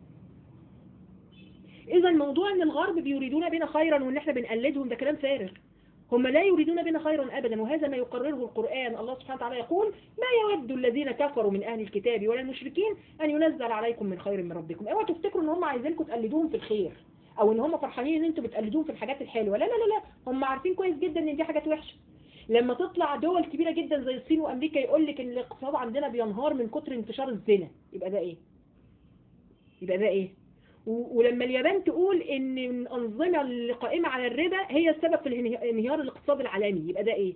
إذا موضوع أن الغرب بيريدون بنا خيرا وأن احنا بنقلدهم ده كلام فارغ هم لا يريدون بنا خيرا أبدا وهذا ما يقرره القرآن الله سبحانه وتعالى يقول ما يود الذين كفروا من أهل الكتاب ولا المشركين أن ينزل عليكم من خير من ربكم اوعوا تفتكروا أن هم عايزينكم تقلدوهم في الخير أو أن هم فرحانين أن أنتم بتقلدوهم في الحاجات الحلوة لا لا لا لا هم عارفين كويس جدا أن دي حاجات وحشة لما تطلع دول كبيرة جدا زي الصين وأمريكا يقول لك أن الاقتصاد عندنا بينهار من كتر انتشار الزنا يبقى ده إيه؟ يبقى ده إيه؟ و- ولما اليابان تقول ان الانظمه اللي قائمه على الربا هي السبب في الانه- انهيار الاقتصاد العالمي يبقى ده ايه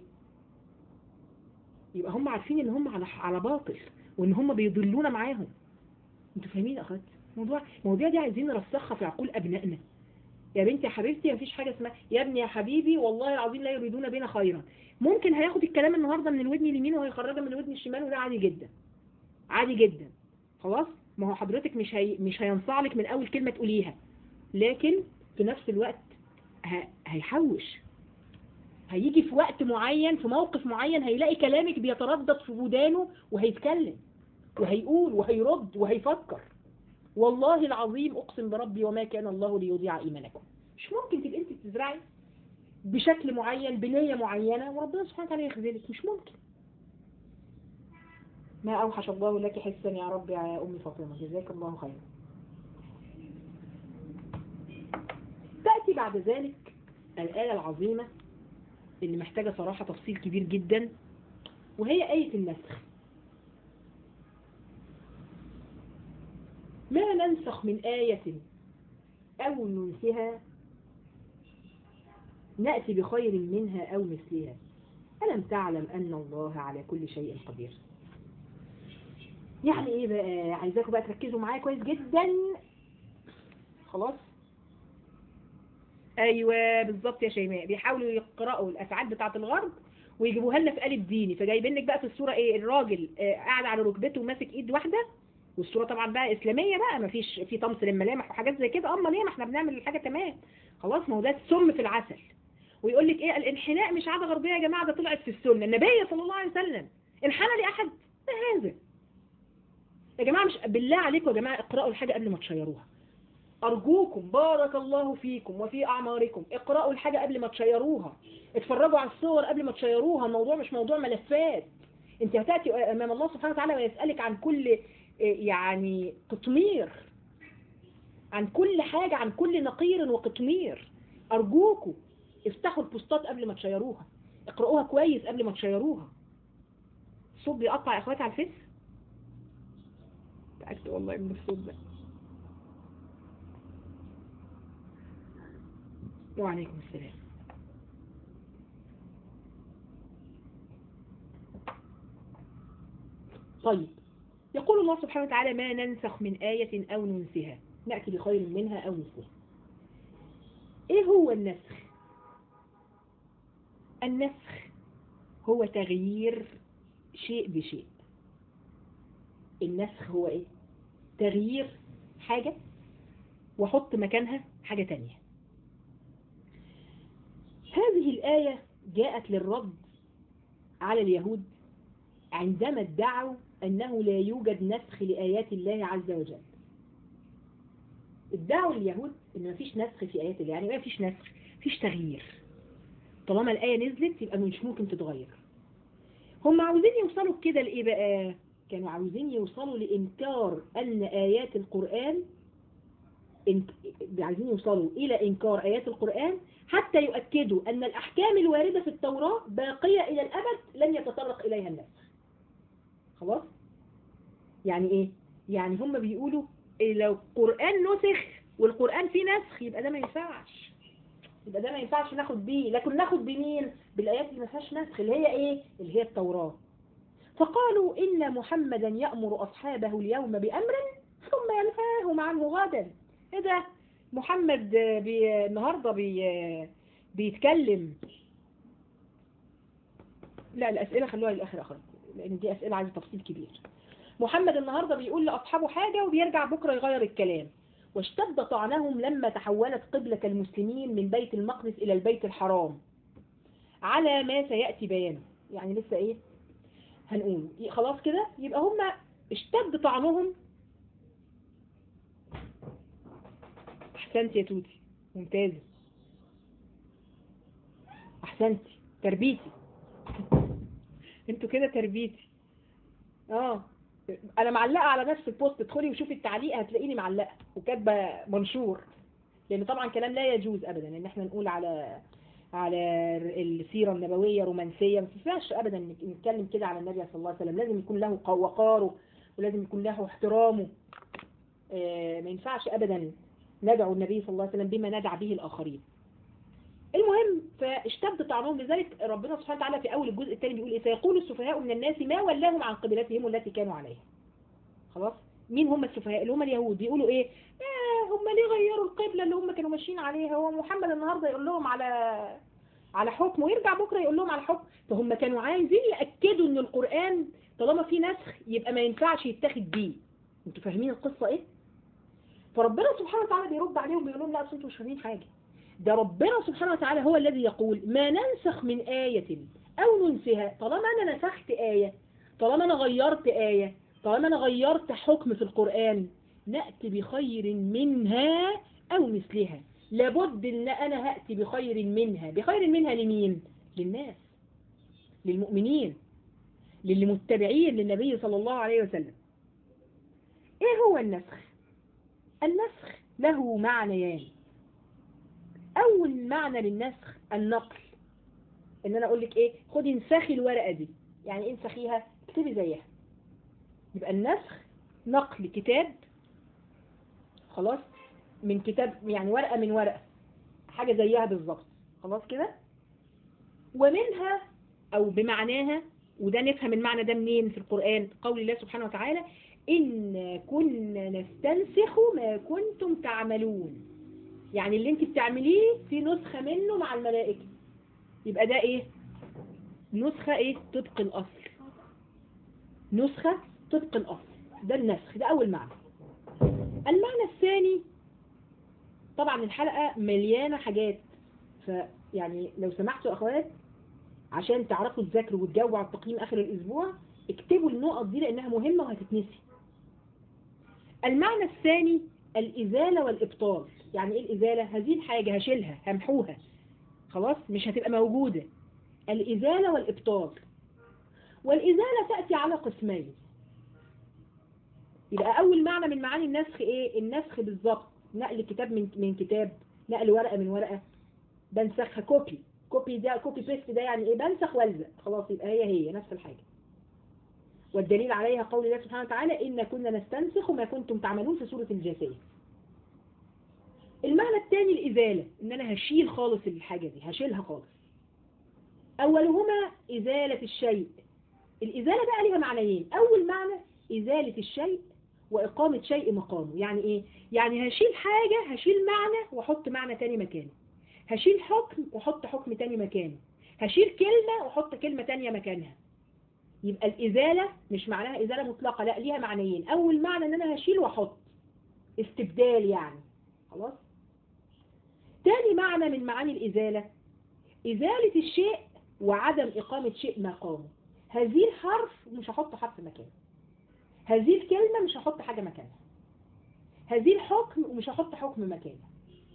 يبقى هم عارفين ان هم على على باطل وان هم بيضلونا معاهم انتوا فاهمين يا اخوات موضوع المواضيع دي عايزين نرسخها في عقول ابنائنا يا بنتي يا حبيبتي مفيش حاجه اسمها يا ابني يا حبيبي والله العظيم لا يريدون بنا خيرا ممكن هياخد الكلام النهارده من الودن اليمين وهيخرجها من الودن الشمال وده عادي جدا عادي جدا خلاص ما هو حضرتك مش هي... مش هينفع لك من اول كلمه تقوليها لكن في نفس الوقت ه... هيحوش هيجي في وقت معين في موقف معين هيلاقي كلامك بيتردد في ودانه وهيتكلم وهيقول وهيرد وهيفكر والله العظيم اقسم بربي وما كان الله ليضيع ايمانكم مش ممكن تبقى انت بتزرعي بشكل معين بنيه معينه وربنا سبحانه وتعالى يخذلك مش ممكن ما أوحش الله لك حسا يا رب يا أم فاطمة جزاك الله خيرا تأتي بعد ذلك الآية العظيمة اللي محتاجة صراحة تفصيل كبير جدا وهي آية النسخ ما ننسخ من آية أو ننسها نأتي بخير منها أو مثلها ألم تعلم أن الله على كل شيء قدير يعني ايه بقى عايزاكم بقى تركزوا معايا كويس جدا خلاص ايوه بالظبط يا شيماء بيحاولوا يقرأوا الافعال بتاعه الغرب ويجيبوها لنا في قالب ديني فجايبين لك بقى في الصوره ايه الراجل آه، قاعد على ركبته وماسك ايد واحده والصوره طبعا بقى اسلاميه بقى مفيش في طمس للملامح وحاجات زي كده اما ليه ما احنا بنعمل الحاجه تمام خلاص ما هو ده السم في العسل ويقول لك ايه الانحناء مش عاده غربيه يا جماعه ده طلعت في السنه النبي صلى الله عليه وسلم انحنى لاحد ما هذا يا جماعة مش بالله عليكم يا جماعة اقرأوا الحاجة قبل ما تشيروها أرجوكم بارك الله فيكم وفي أعماركم اقرأوا الحاجة قبل ما تشيروها اتفرجوا على الصور قبل ما تشيروها الموضوع مش موضوع ملفات انت هتأتي أمام الله سبحانه وتعالى ويسألك عن كل اه، يعني قطمير عن كل حاجة عن كل نقير وقطمير أرجوكم افتحوا البوستات قبل ما تشيروها اقرأوها كويس قبل ما تشيروها الصوت بيقطع يا اخواتي على الفيس تعبت والله من الصوت ده وعليكم السلام طيب يقول الله سبحانه وتعالى ما ننسخ من آية أو ننسها نأتي بخير منها أو مثلها إيه هو النسخ النسخ هو تغيير شيء بشيء النسخ هو ايه تغيير حاجة وحط مكانها حاجة تانية هذه الآية جاءت للرد على اليهود عندما ادعوا أنه لا يوجد نسخ لآيات الله عز وجل ادعوا اليهود ان مفيش نسخ في آيات الله يعني ما فيش نسخ فيش تغيير طالما الآية نزلت يبقى مش ممكن تتغير هم عاوزين يوصلوا كده لإيه بقى كانوا عاوزين يوصلوا لإنكار أن آيات القرآن إن- عايزين يوصلوا إلى إنكار آيات القرآن حتى يؤكدوا أن الأحكام الواردة في التوراة باقية إلى الأبد لن يتطرق إليها الناس خلاص يعني إيه يعني هم بيقولوا إيه لو القرآن نسخ والقرآن فيه نسخ يبقى ده ما ينفعش يبقى ده ما ينفعش ناخد بيه لكن ناخد بمين بالآيات اللي ما فيهاش نسخ اللي هي إيه اللي هي التوراة فقالوا إن محمدا يأمر أصحابه اليوم بأمر ثم ينهاهم عنه غدا إيه ده محمد بي النهاردة بي بيتكلم لا الأسئلة خلوها للآخر أخر لأن دي أسئلة عايزة تفصيل كبير محمد النهاردة بيقول لأصحابه حاجة وبيرجع بكرة يغير الكلام واشتد طعنهم لما تحولت قبلة المسلمين من بيت المقدس إلى البيت الحرام على ما سيأتي بيانه يعني لسه إيه هنقول خلاص كده يبقى هم اشتد طعنهم احسنت يا توتي ممتازة احسنتي تربيتي انتوا كده تربيتي اه انا معلقه على نفس البوست ادخلي وشوفي التعليق هتلاقيني معلقه وكاتبه منشور لان طبعا كلام لا يجوز ابدا ان احنا نقول على على السيره النبويه رومانسيه ما ينفعش ابدا نتكلم كده على النبي صلى الله عليه وسلم لازم يكون له وقاره ولازم يكون له احترامه آه ما ينفعش ابدا ندعو النبي صلى الله عليه وسلم بما ندعى به الآخرين المهم فاشتد طعنهم لذلك ربنا سبحانه وتعالى في أول الجزء الثاني بيقول إيه سيقول السفهاء من الناس ما ولاهم عن قبلتهم التي كانوا عليها خلاص مين هم السفهاء اللي هم اليهود بيقولوا إيه آه هم ليه غيروا القبلة اللي هم كانوا ماشيين عليها هو محمد النهاردة يقول لهم على على حكم ويرجع بكرة يقول لهم على حكم فهم كانوا عايزين يأكدوا ان القرآن طالما فيه نسخ يبقى ما ينفعش يتاخد بيه انتوا فاهمين القصة ايه فربنا سبحانه وتعالى بيرد عليهم بيقول لهم لا اصل انتوا مش فاهمين حاجه ده ربنا سبحانه وتعالى هو الذي يقول ما ننسخ من آية أو ننسها طالما أنا نسخت آية طالما أنا غيرت آية طالما أنا غيرت حكم في القرآن نأتي بخير منها أو مثلها لابد أن أنا هأتي بخير منها بخير منها لمين؟ للناس للمؤمنين للمتبعين للنبي صلى الله عليه وسلم إيه هو النسخ؟ النسخ له معنيان أول معنى للنسخ النقل إن أنا أقول لك إيه خدي انسخي الورقة دي يعني إيه انسخيها اكتبي زيها يبقى النسخ نقل كتاب خلاص من كتاب يعني ورقة من ورقة حاجة زيها بالظبط خلاص كده ومنها أو بمعناها وده نفهم المعنى ده منين في القرآن قول الله سبحانه وتعالى إن كنا نستنسخ ما كنتم تعملون يعني اللي انت بتعمليه في نسخة منه مع الملائكة يبقى ده ايه نسخة ايه طبق الأصل نسخة طبق الأصل ده النسخ ده أول معنى المعنى الثاني طبعا الحلقة مليانة حاجات فيعني لو سمحتوا أخوات عشان تعرفوا تذاكروا وتجاوبوا على التقييم آخر الأسبوع اكتبوا النقط دي لأنها مهمة وهتتنسي المعنى الثاني الإزالة والإبطال يعني إيه الإزالة؟ هذه الحاجة هشيلها همحوها خلاص مش هتبقى موجودة الإزالة والإبطال والإزالة تأتي على قسمين يبقى أول معنى من معاني النسخ إيه؟ النسخ بالظبط نقل كتاب من من كتاب نقل ورقة من ورقة بنسخها كوبي كوبي ده كوبي بيست ده يعني إيه بنسخ والزق خلاص يبقى هي هي نفس الحاجة والدليل عليها قول الله سبحانه وتعالى إن كنا نستنسخ ما كنتم تعملون في سورة الجاثية المعنى الثاني الإزالة إن أنا هشيل خالص الحاجة دي هشيلها خالص أولهما إزالة الشيء الإزالة بقى لها معنيين أول معنى إزالة الشيء وإقامة شيء مقامه يعني إيه؟ يعني هشيل حاجة هشيل معنى وأحط معنى تاني مكانه هشيل حكم وأحط حكم تاني مكانه هشيل كلمة وأحط كلمة تانية مكانها يبقى الإزالة مش معناها إزالة مطلقة لا ليها معنيين أول معنى إن أنا هشيل وأحط استبدال يعني خلاص تاني معنى من معاني الإزالة إزالة الشيء وعدم إقامة شيء مقامه هذه الحرف مش هحط حرف مكانه هذه الكلمة مش هحط حاجة مكانها هذه الحكم ومش هحط حكم مكانه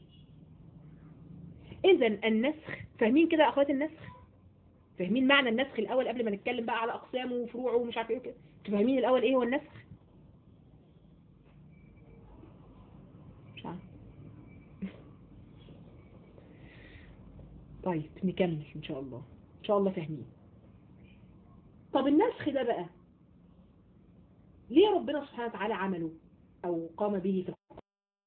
إذا النسخ فاهمين كده أخوات النسخ فاهمين معنى النسخ الأول قبل ما نتكلم بقى على أقسامه وفروعه ومش عارف إيه كده فاهمين الأول إيه هو النسخ مش عارف طيب نكمل ان شاء الله ان شاء الله فاهمين طب النسخ ده بقى ليه ربنا سبحانه وتعالى عمله او قام به في الحكم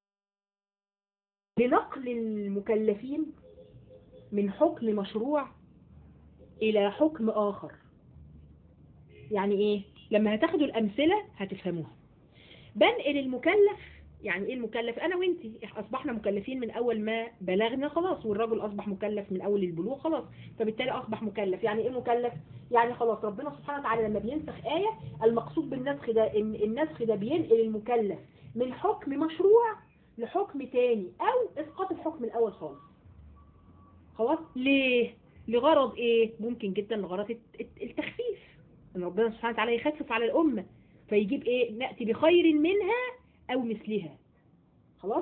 لنقل المكلفين من حكم مشروع الى حكم اخر يعني ايه لما هتاخدوا الامثله هتفهموها بنقل المكلف يعني ايه المكلف انا وانتي اصبحنا مكلفين من اول ما بلغنا خلاص والرجل اصبح مكلف من اول البلوغ خلاص فبالتالي اصبح مكلف يعني ايه مكلف يعني خلاص ربنا سبحانه وتعالى لما بينسخ آية المقصود بالنسخ ده ان النسخ ده بينقل المكلف من حكم مشروع لحكم تاني او اسقاط الحكم الاول خالص خلاص ليه لغرض ايه ممكن جدا لغرض الت- الت- التخفيف ان ربنا سبحانه وتعالى يخفف على الامه فيجيب ايه ناتي بخير منها او مثلها خلاص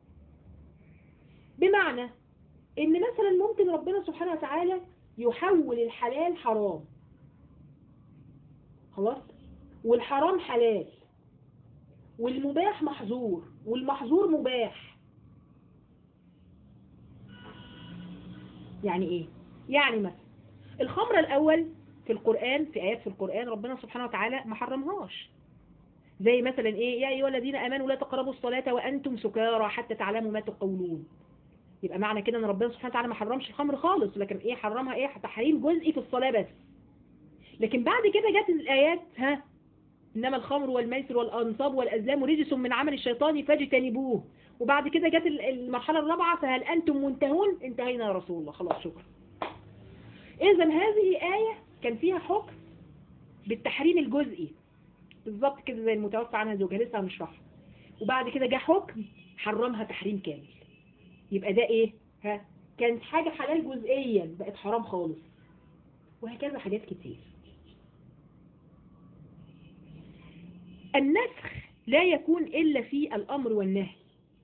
بمعنى ان مثلا ممكن ربنا سبحانه وتعالى يحول الحلال حرام خلاص والحرام حلال والمباح محظور والمحظور مباح يعني ايه يعني مثلا الخمر الاول في القرآن في آيات في القرآن ربنا سبحانه وتعالى ما حرمهاش زي مثلا ايه يا ايها الذين امنوا لا تقربوا الصلاة وانتم سكارى حتى تعلموا ما تقولون يبقى معنى كده ان ربنا سبحانه وتعالى ما حرمش الخمر خالص لكن ايه حرمها ايه تحريم جزئي في الصلاة بس لكن بعد كده جت الايات ها انما الخمر والميسر والانصاب والازلام رجس من عمل الشيطان فاجتنبوه وبعد كده جت ال- المرحلة الرابعة فهل انتم منتهون انتهينا يا رسول الله خلاص شكرا اذا هذه آية كان فيها حكم بالتحريم الجزئي بالظبط كده زي المتوفى عنها زوجها لسه هنشرحها وبعد كده جه حكم حرمها تحريم كامل يبقى ده ايه ها كانت حاجة حلال جزئيا بقت حرام خالص وهكذا حاجات كتير النسخ لا يكون إلا في الأمر والنهي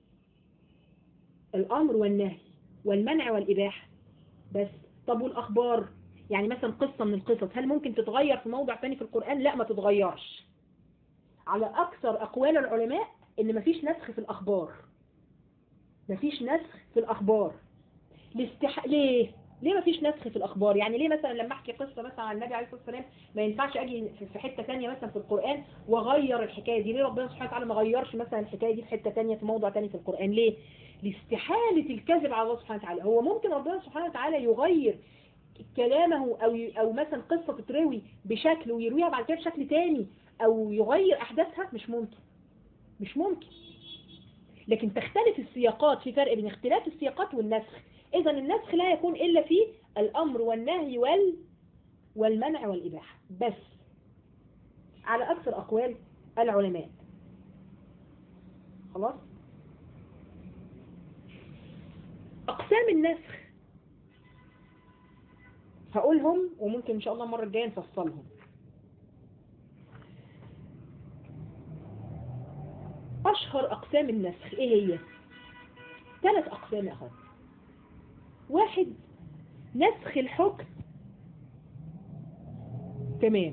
الأمر والنهي والمنع والإباحة بس طب والأخبار يعني مثلا قصة من القصص هل ممكن تتغير في موضع ثاني في القرآن لا ما تتغيرش على أكثر أقوال العلماء إن مفيش نسخ في الأخبار مفيش نسخ في الأخبار لاستح... ليه؟ ليه مفيش نسخ في الأخبار؟ يعني ليه مثلا لما أحكي قصة مثلا عن النبي عليه الصلاة والسلام ما ينفعش أجي في- في حتة تانية مثلا في القرآن وأغير الحكاية دي؟ ليه ربنا سبحانه وتعالى ما غيرش مثلا الحكاية دي في حتة تانية في موضع تاني في القرآن؟ ليه؟ لاستحالة الكذب على الله سبحانه وتعالى، هو ممكن ربنا سبحانه وتعالى يغير كلامه أو ي... أو مثلا قصة تتروي بشكل ويرويها بعد كده بشكل تاني أو يغير أحداثها مش ممكن مش ممكن لكن تختلف السياقات في فرق بين اختلاف السياقات والنسخ إذا النسخ لا يكون إلا في الأمر والنهي وال والمنع والإباحة بس على أكثر أقوال العلماء خلاص أقسام النسخ هقولهم وممكن إن شاء الله المرة الجاية نفصلهم أشهر أقسام النسخ إيه هي؟ ثلاث أقسام يا أخوات واحد نسخ الحكم تمام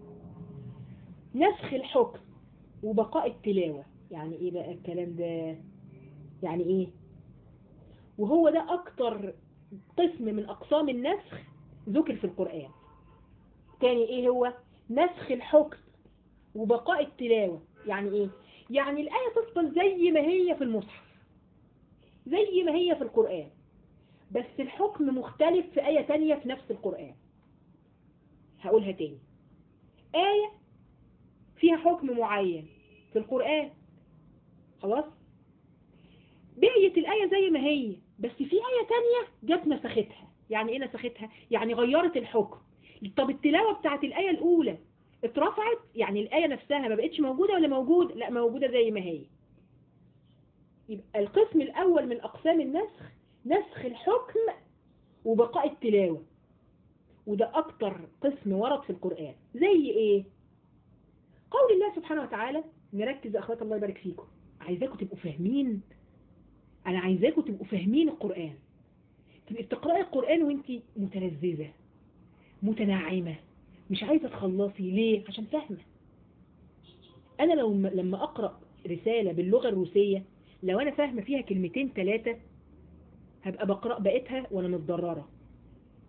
نسخ الحكم وبقاء التلاوة يعني ايه بقى الكلام ده يعني ايه وهو ده اكتر قسم من اقسام النسخ ذكر في القرآن تاني ايه هو نسخ الحكم وبقاء التلاوة يعني ايه يعني الآية تفضل زي ما هي في المصحف زي ما هي في القرآن بس الحكم مختلف في آية تانية في نفس القرآن هقولها تاني آية فيها حكم معين في القرآن خلاص بقيت الآية زي ما هي بس في آية تانية جت نسختها يعني ايه نسختها يعني غيرت الحكم طب التلاوة بتاعت الآية الأولى اترفعت يعني الآية نفسها ما بقتش موجودة ولا موجود لا موجودة زي ما هي يبقى القسم الأول من أقسام النسخ نسخ الحكم وبقاء التلاوة وده أكتر قسم ورد في القرآن زي إيه قول الله سبحانه وتعالى نركز يا أخوات الله يبارك فيكم عايزاكم تبقوا فاهمين أنا عايزاكم تبقوا فاهمين القرآن تبقي بتقرأي القرآن وانت متلذذة متنعمة مش عايزة تخلصي ليه عشان فاهمة أنا لو لما أقرأ رسالة باللغة الروسية لو أنا فاهمة فيها كلمتين ثلاثة هبقى بقرأ بقيتها وأنا متضررة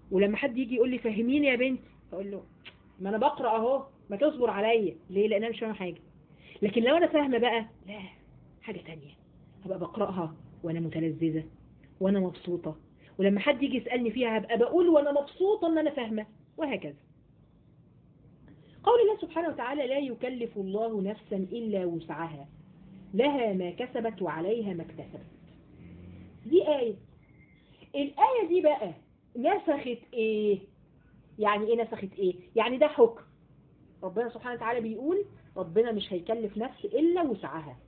ولما حد يجي يقول لي فهميني يا بنتي اقول له ما انا بقرا اهو ما تصبر عليا ليه لان انا مش فاهمه حاجه لكن لو انا فاهمه بقى لا حاجه تانية هبقى بقراها وانا متلذذه وانا مبسوطه ولما حد يجي يسالني فيها هبقى بقول وانا مبسوطه ان انا فاهمه وهكذا قول الله سبحانه وتعالى لا يكلف الله نفسا الا وسعها لها ما كسبت وعليها ما اكتسبت دي آية الآية دي بقى نسخت ايه يعني ايه نسخت ايه يعني ده حكم ربنا سبحانه وتعالى بيقول ربنا مش هيكلف نفس الا وسعها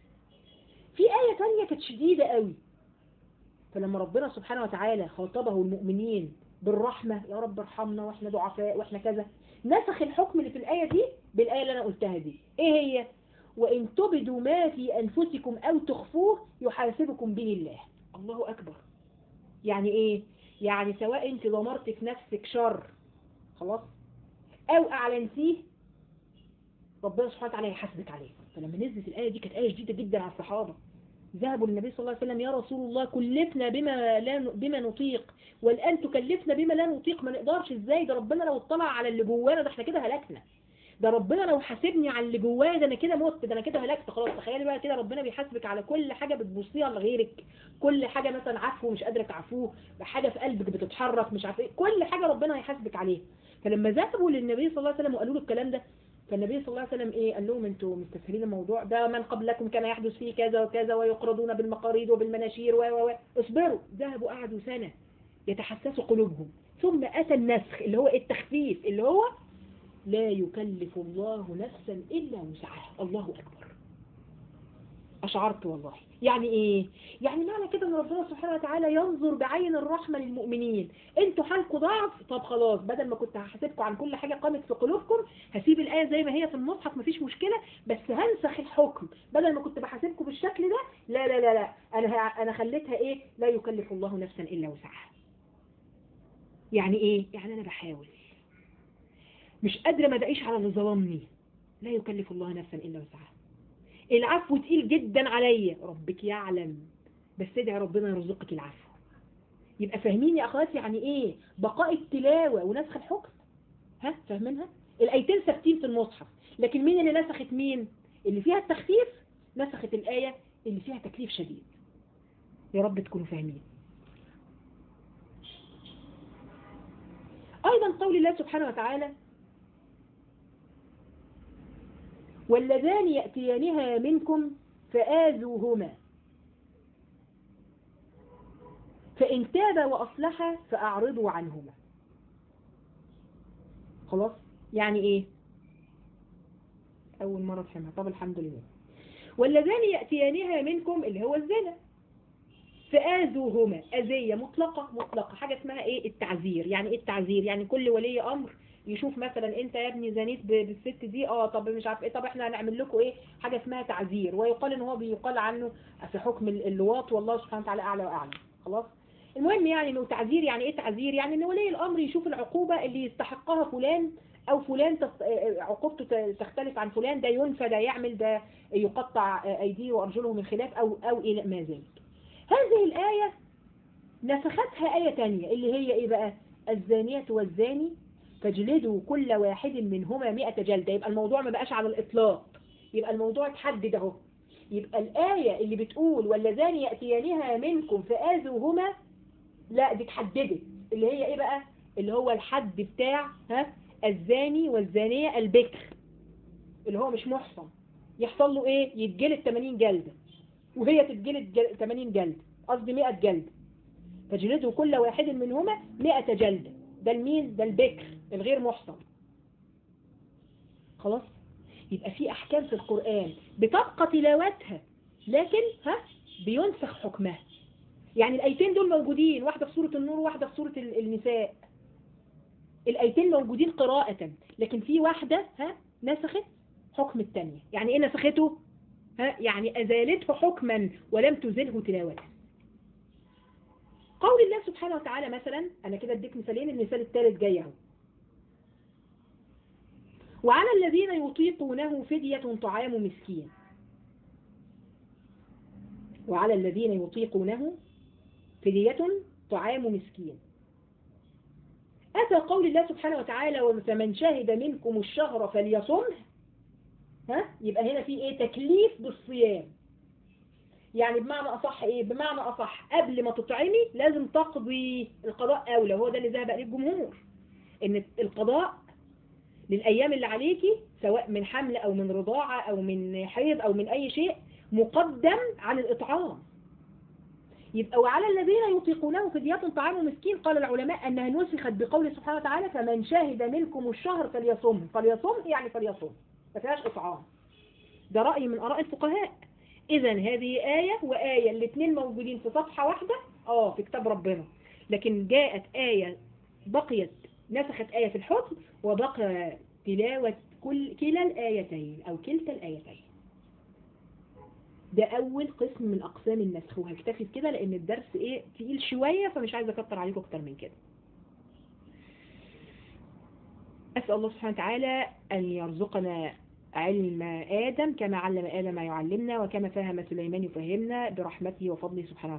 في آية تانية كانت شديدة قوي فلما ربنا سبحانه وتعالى خاطبه المؤمنين بالرحمة يا رب ارحمنا واحنا ضعفاء واحنا كذا نسخ الحكم اللي في الآية دي بالآية اللي أنا قلتها دي ايه هي وإن تبدوا ما في أنفسكم أو تخفوه يحاسبكم به الله الله أكبر يعني إيه؟ يعني سواء أنت ضمرت في نفسك شر خلاص أو أعلنتيه ربنا سبحانه وتعالى يحاسبك عليه فلما نزلت الآية دي كانت آية شديدة جدا على الصحابة ذهبوا للنبي صلى الله عليه وسلم يا رسول الله كلفنا بما لا بما نطيق والآن تكلفنا بما لا نطيق ما نقدرش ازاي ده ربنا لو اطلع على اللي جوانا ده احنا كده هلكنا ده ربنا لو حاسبني على اللي جوايا ده انا كده مت ده انا كده هلكت خلاص تخيلي بقى كده ربنا بيحاسبك على كل حاجه بتبصيها لغيرك كل حاجه مثلا عفو مش قادره تعفوه حاجه في قلبك بتتحرك مش عارف ايه كل حاجه ربنا هيحاسبك عليها فلما ذهبوا للنبي صلى الله عليه وسلم وقالوا له الكلام ده فالنبي صلى الله عليه وسلم ايه قال لهم انتوا مستسهلين الموضوع ده من قبلكم كان يحدث فيه كذا وكذا ويقرضون بالمقاريض وبالمناشير و و اصبروا ذهبوا قعدوا سنه يتحسسوا قلوبهم ثم اتى النسخ اللي هو التخفيف اللي هو لا يكلف الله نفسا إلا وسعها الله أكبر أشعرت والله يعني إيه؟ يعني معنى كده أن ربنا سبحانه وتعالى ينظر بعين الرحمة للمؤمنين أنتوا حالكم ضعف طب خلاص بدل ما كنت هحاسبكم عن كل حاجة قامت في قلوبكم هسيب الآية زي ما هي في المصحف مفيش مشكلة بس هنسخ الحكم بدل ما كنت بحاسبكم بالشكل ده لا لا لا لا أنا أنا خليتها إيه؟ لا يكلف الله نفسا إلا وسعها يعني إيه؟ يعني أنا بحاول مش قادرة ما ادعيش على اللي ظلمني لا يكلف الله نفسا إلا وسعها العفو تقيل جدا عليا ربك يعلم بس ادعي ربنا يرزقك العفو يبقى فاهمين يا اخواتي يعني ايه بقاء التلاوة ونسخ الحكم ها فاهمينها الايتين ثابتين في المصحف لكن مين اللي نسخت مين اللي فيها التخفيف نسخت الآية اللي فيها تكليف شديد يا رب تكونوا فاهمين أيضا قول الله سبحانه وتعالى واللذان يأتيانها منكم فآذوهما فإن تابا وأصلحا فأعرضوا عنهما خلاص يعني إيه أول مرة تفهمها طب الحمد لله واللذان يأتيانها منكم اللي هو الزنا فآذوهما أذية مطلقة مطلقة حاجة اسمها إيه التعذير يعني إيه التعذير يعني كل ولي أمر يشوف مثلا انت يا ابني زنيت بالست دي اه طب مش عارف ايه طب احنا هنعمل لكم ايه حاجة اسمها تعذير ويقال ان هو بيقال عنه في حكم اللواط والله سبحانه وتعالى اعلى واعلم خلاص المهم يعني انه تعذير يعني ايه تعذير يعني ان ولي الامر يشوف العقوبة اللي يستحقها فلان او فلان تست... عقوبته تختلف عن فلان ده ينفى ده يعمل ده يقطع ايديه وارجله من خلاف او او الى ما ذلك هذه الآية نسختها آية تانية اللي هي ايه بقى الزانية والزاني فاجلدوا كل واحد منهما مئة جلدة يبقى الموضوع ما بقاش على الإطلاق يبقى الموضوع اتحدد اهو يبقى الآية اللي بتقول واللذان يأتيانها منكم فآذوهما لا دي اتحددت اللي هي ايه بقى اللي هو الحد بتاع ها الزاني والزانية البكر اللي هو مش محصن يحصل له ايه يتجلد 80 جلدة وهي تتجلد جل... 80 جلدة قصدي 100 جلدة فجلدوا كل واحد منهما 100 جلدة ده المين ده البكر الغير محصن خلاص يبقى في احكام في القرآن بتبقى تلاوتها لكن ها بينسخ حكمها يعني الايتين دول موجودين واحدة في سورة النور وواحدة في سورة النساء الايتين موجودين قراءة لكن في واحدة ها نسخت حكم التانية يعني ايه نسخته ها يعني ازالته حكما ولم تزله تلاوة قول الله سبحانه وتعالى مثلا انا كده اديك مثالين المثال الثالث جاي اهو وعلى الذين يطيقونه فدية طعام مسكين وعلى الذين يطيقونه فدية طعام مسكين أتى قول الله سبحانه وتعالى فمن شهد منكم الشهر فليصمه ها يبقى هنا في ايه تكليف بالصيام يعني بمعنى أصح إيه بمعنى أصح قبل ما تطعمي لازم تقضي القضاء أولى وهو ده اللي ذهب إليه الجمهور إن القضاء للأيام اللي عليكي سواء من حمل أو من رضاعة أو من حيض أو من أي شيء مقدم عن الإطعام يبقى وعلى الذين يطيقونه فدية طعام مسكين قال العلماء أنها نسخت بقول سبحانه وتعالى فمن شهد منكم الشهر فليصم فليصم يعني فليصم ما فيهاش إطعام ده رأي من آراء الفقهاء إذا هذه آية وآية الاثنين موجودين في صفحة واحدة آه في كتاب ربنا لكن جاءت آية بقيت نسخت آية في الحكم وبقى تلاوة كل كلا الآيتين أو كلتا الآيتين ده أول قسم من أقسام النسخ وهكتفي بكده لأن الدرس إيه تقيل شوية فمش عايزة أكتر عليكم أكتر من كده أسأل الله سبحانه وتعالى أن يرزقنا علم آدم كما علم آدم ما يعلمنا وكما فهم سليمان يفهمنا برحمته وفضله سبحانه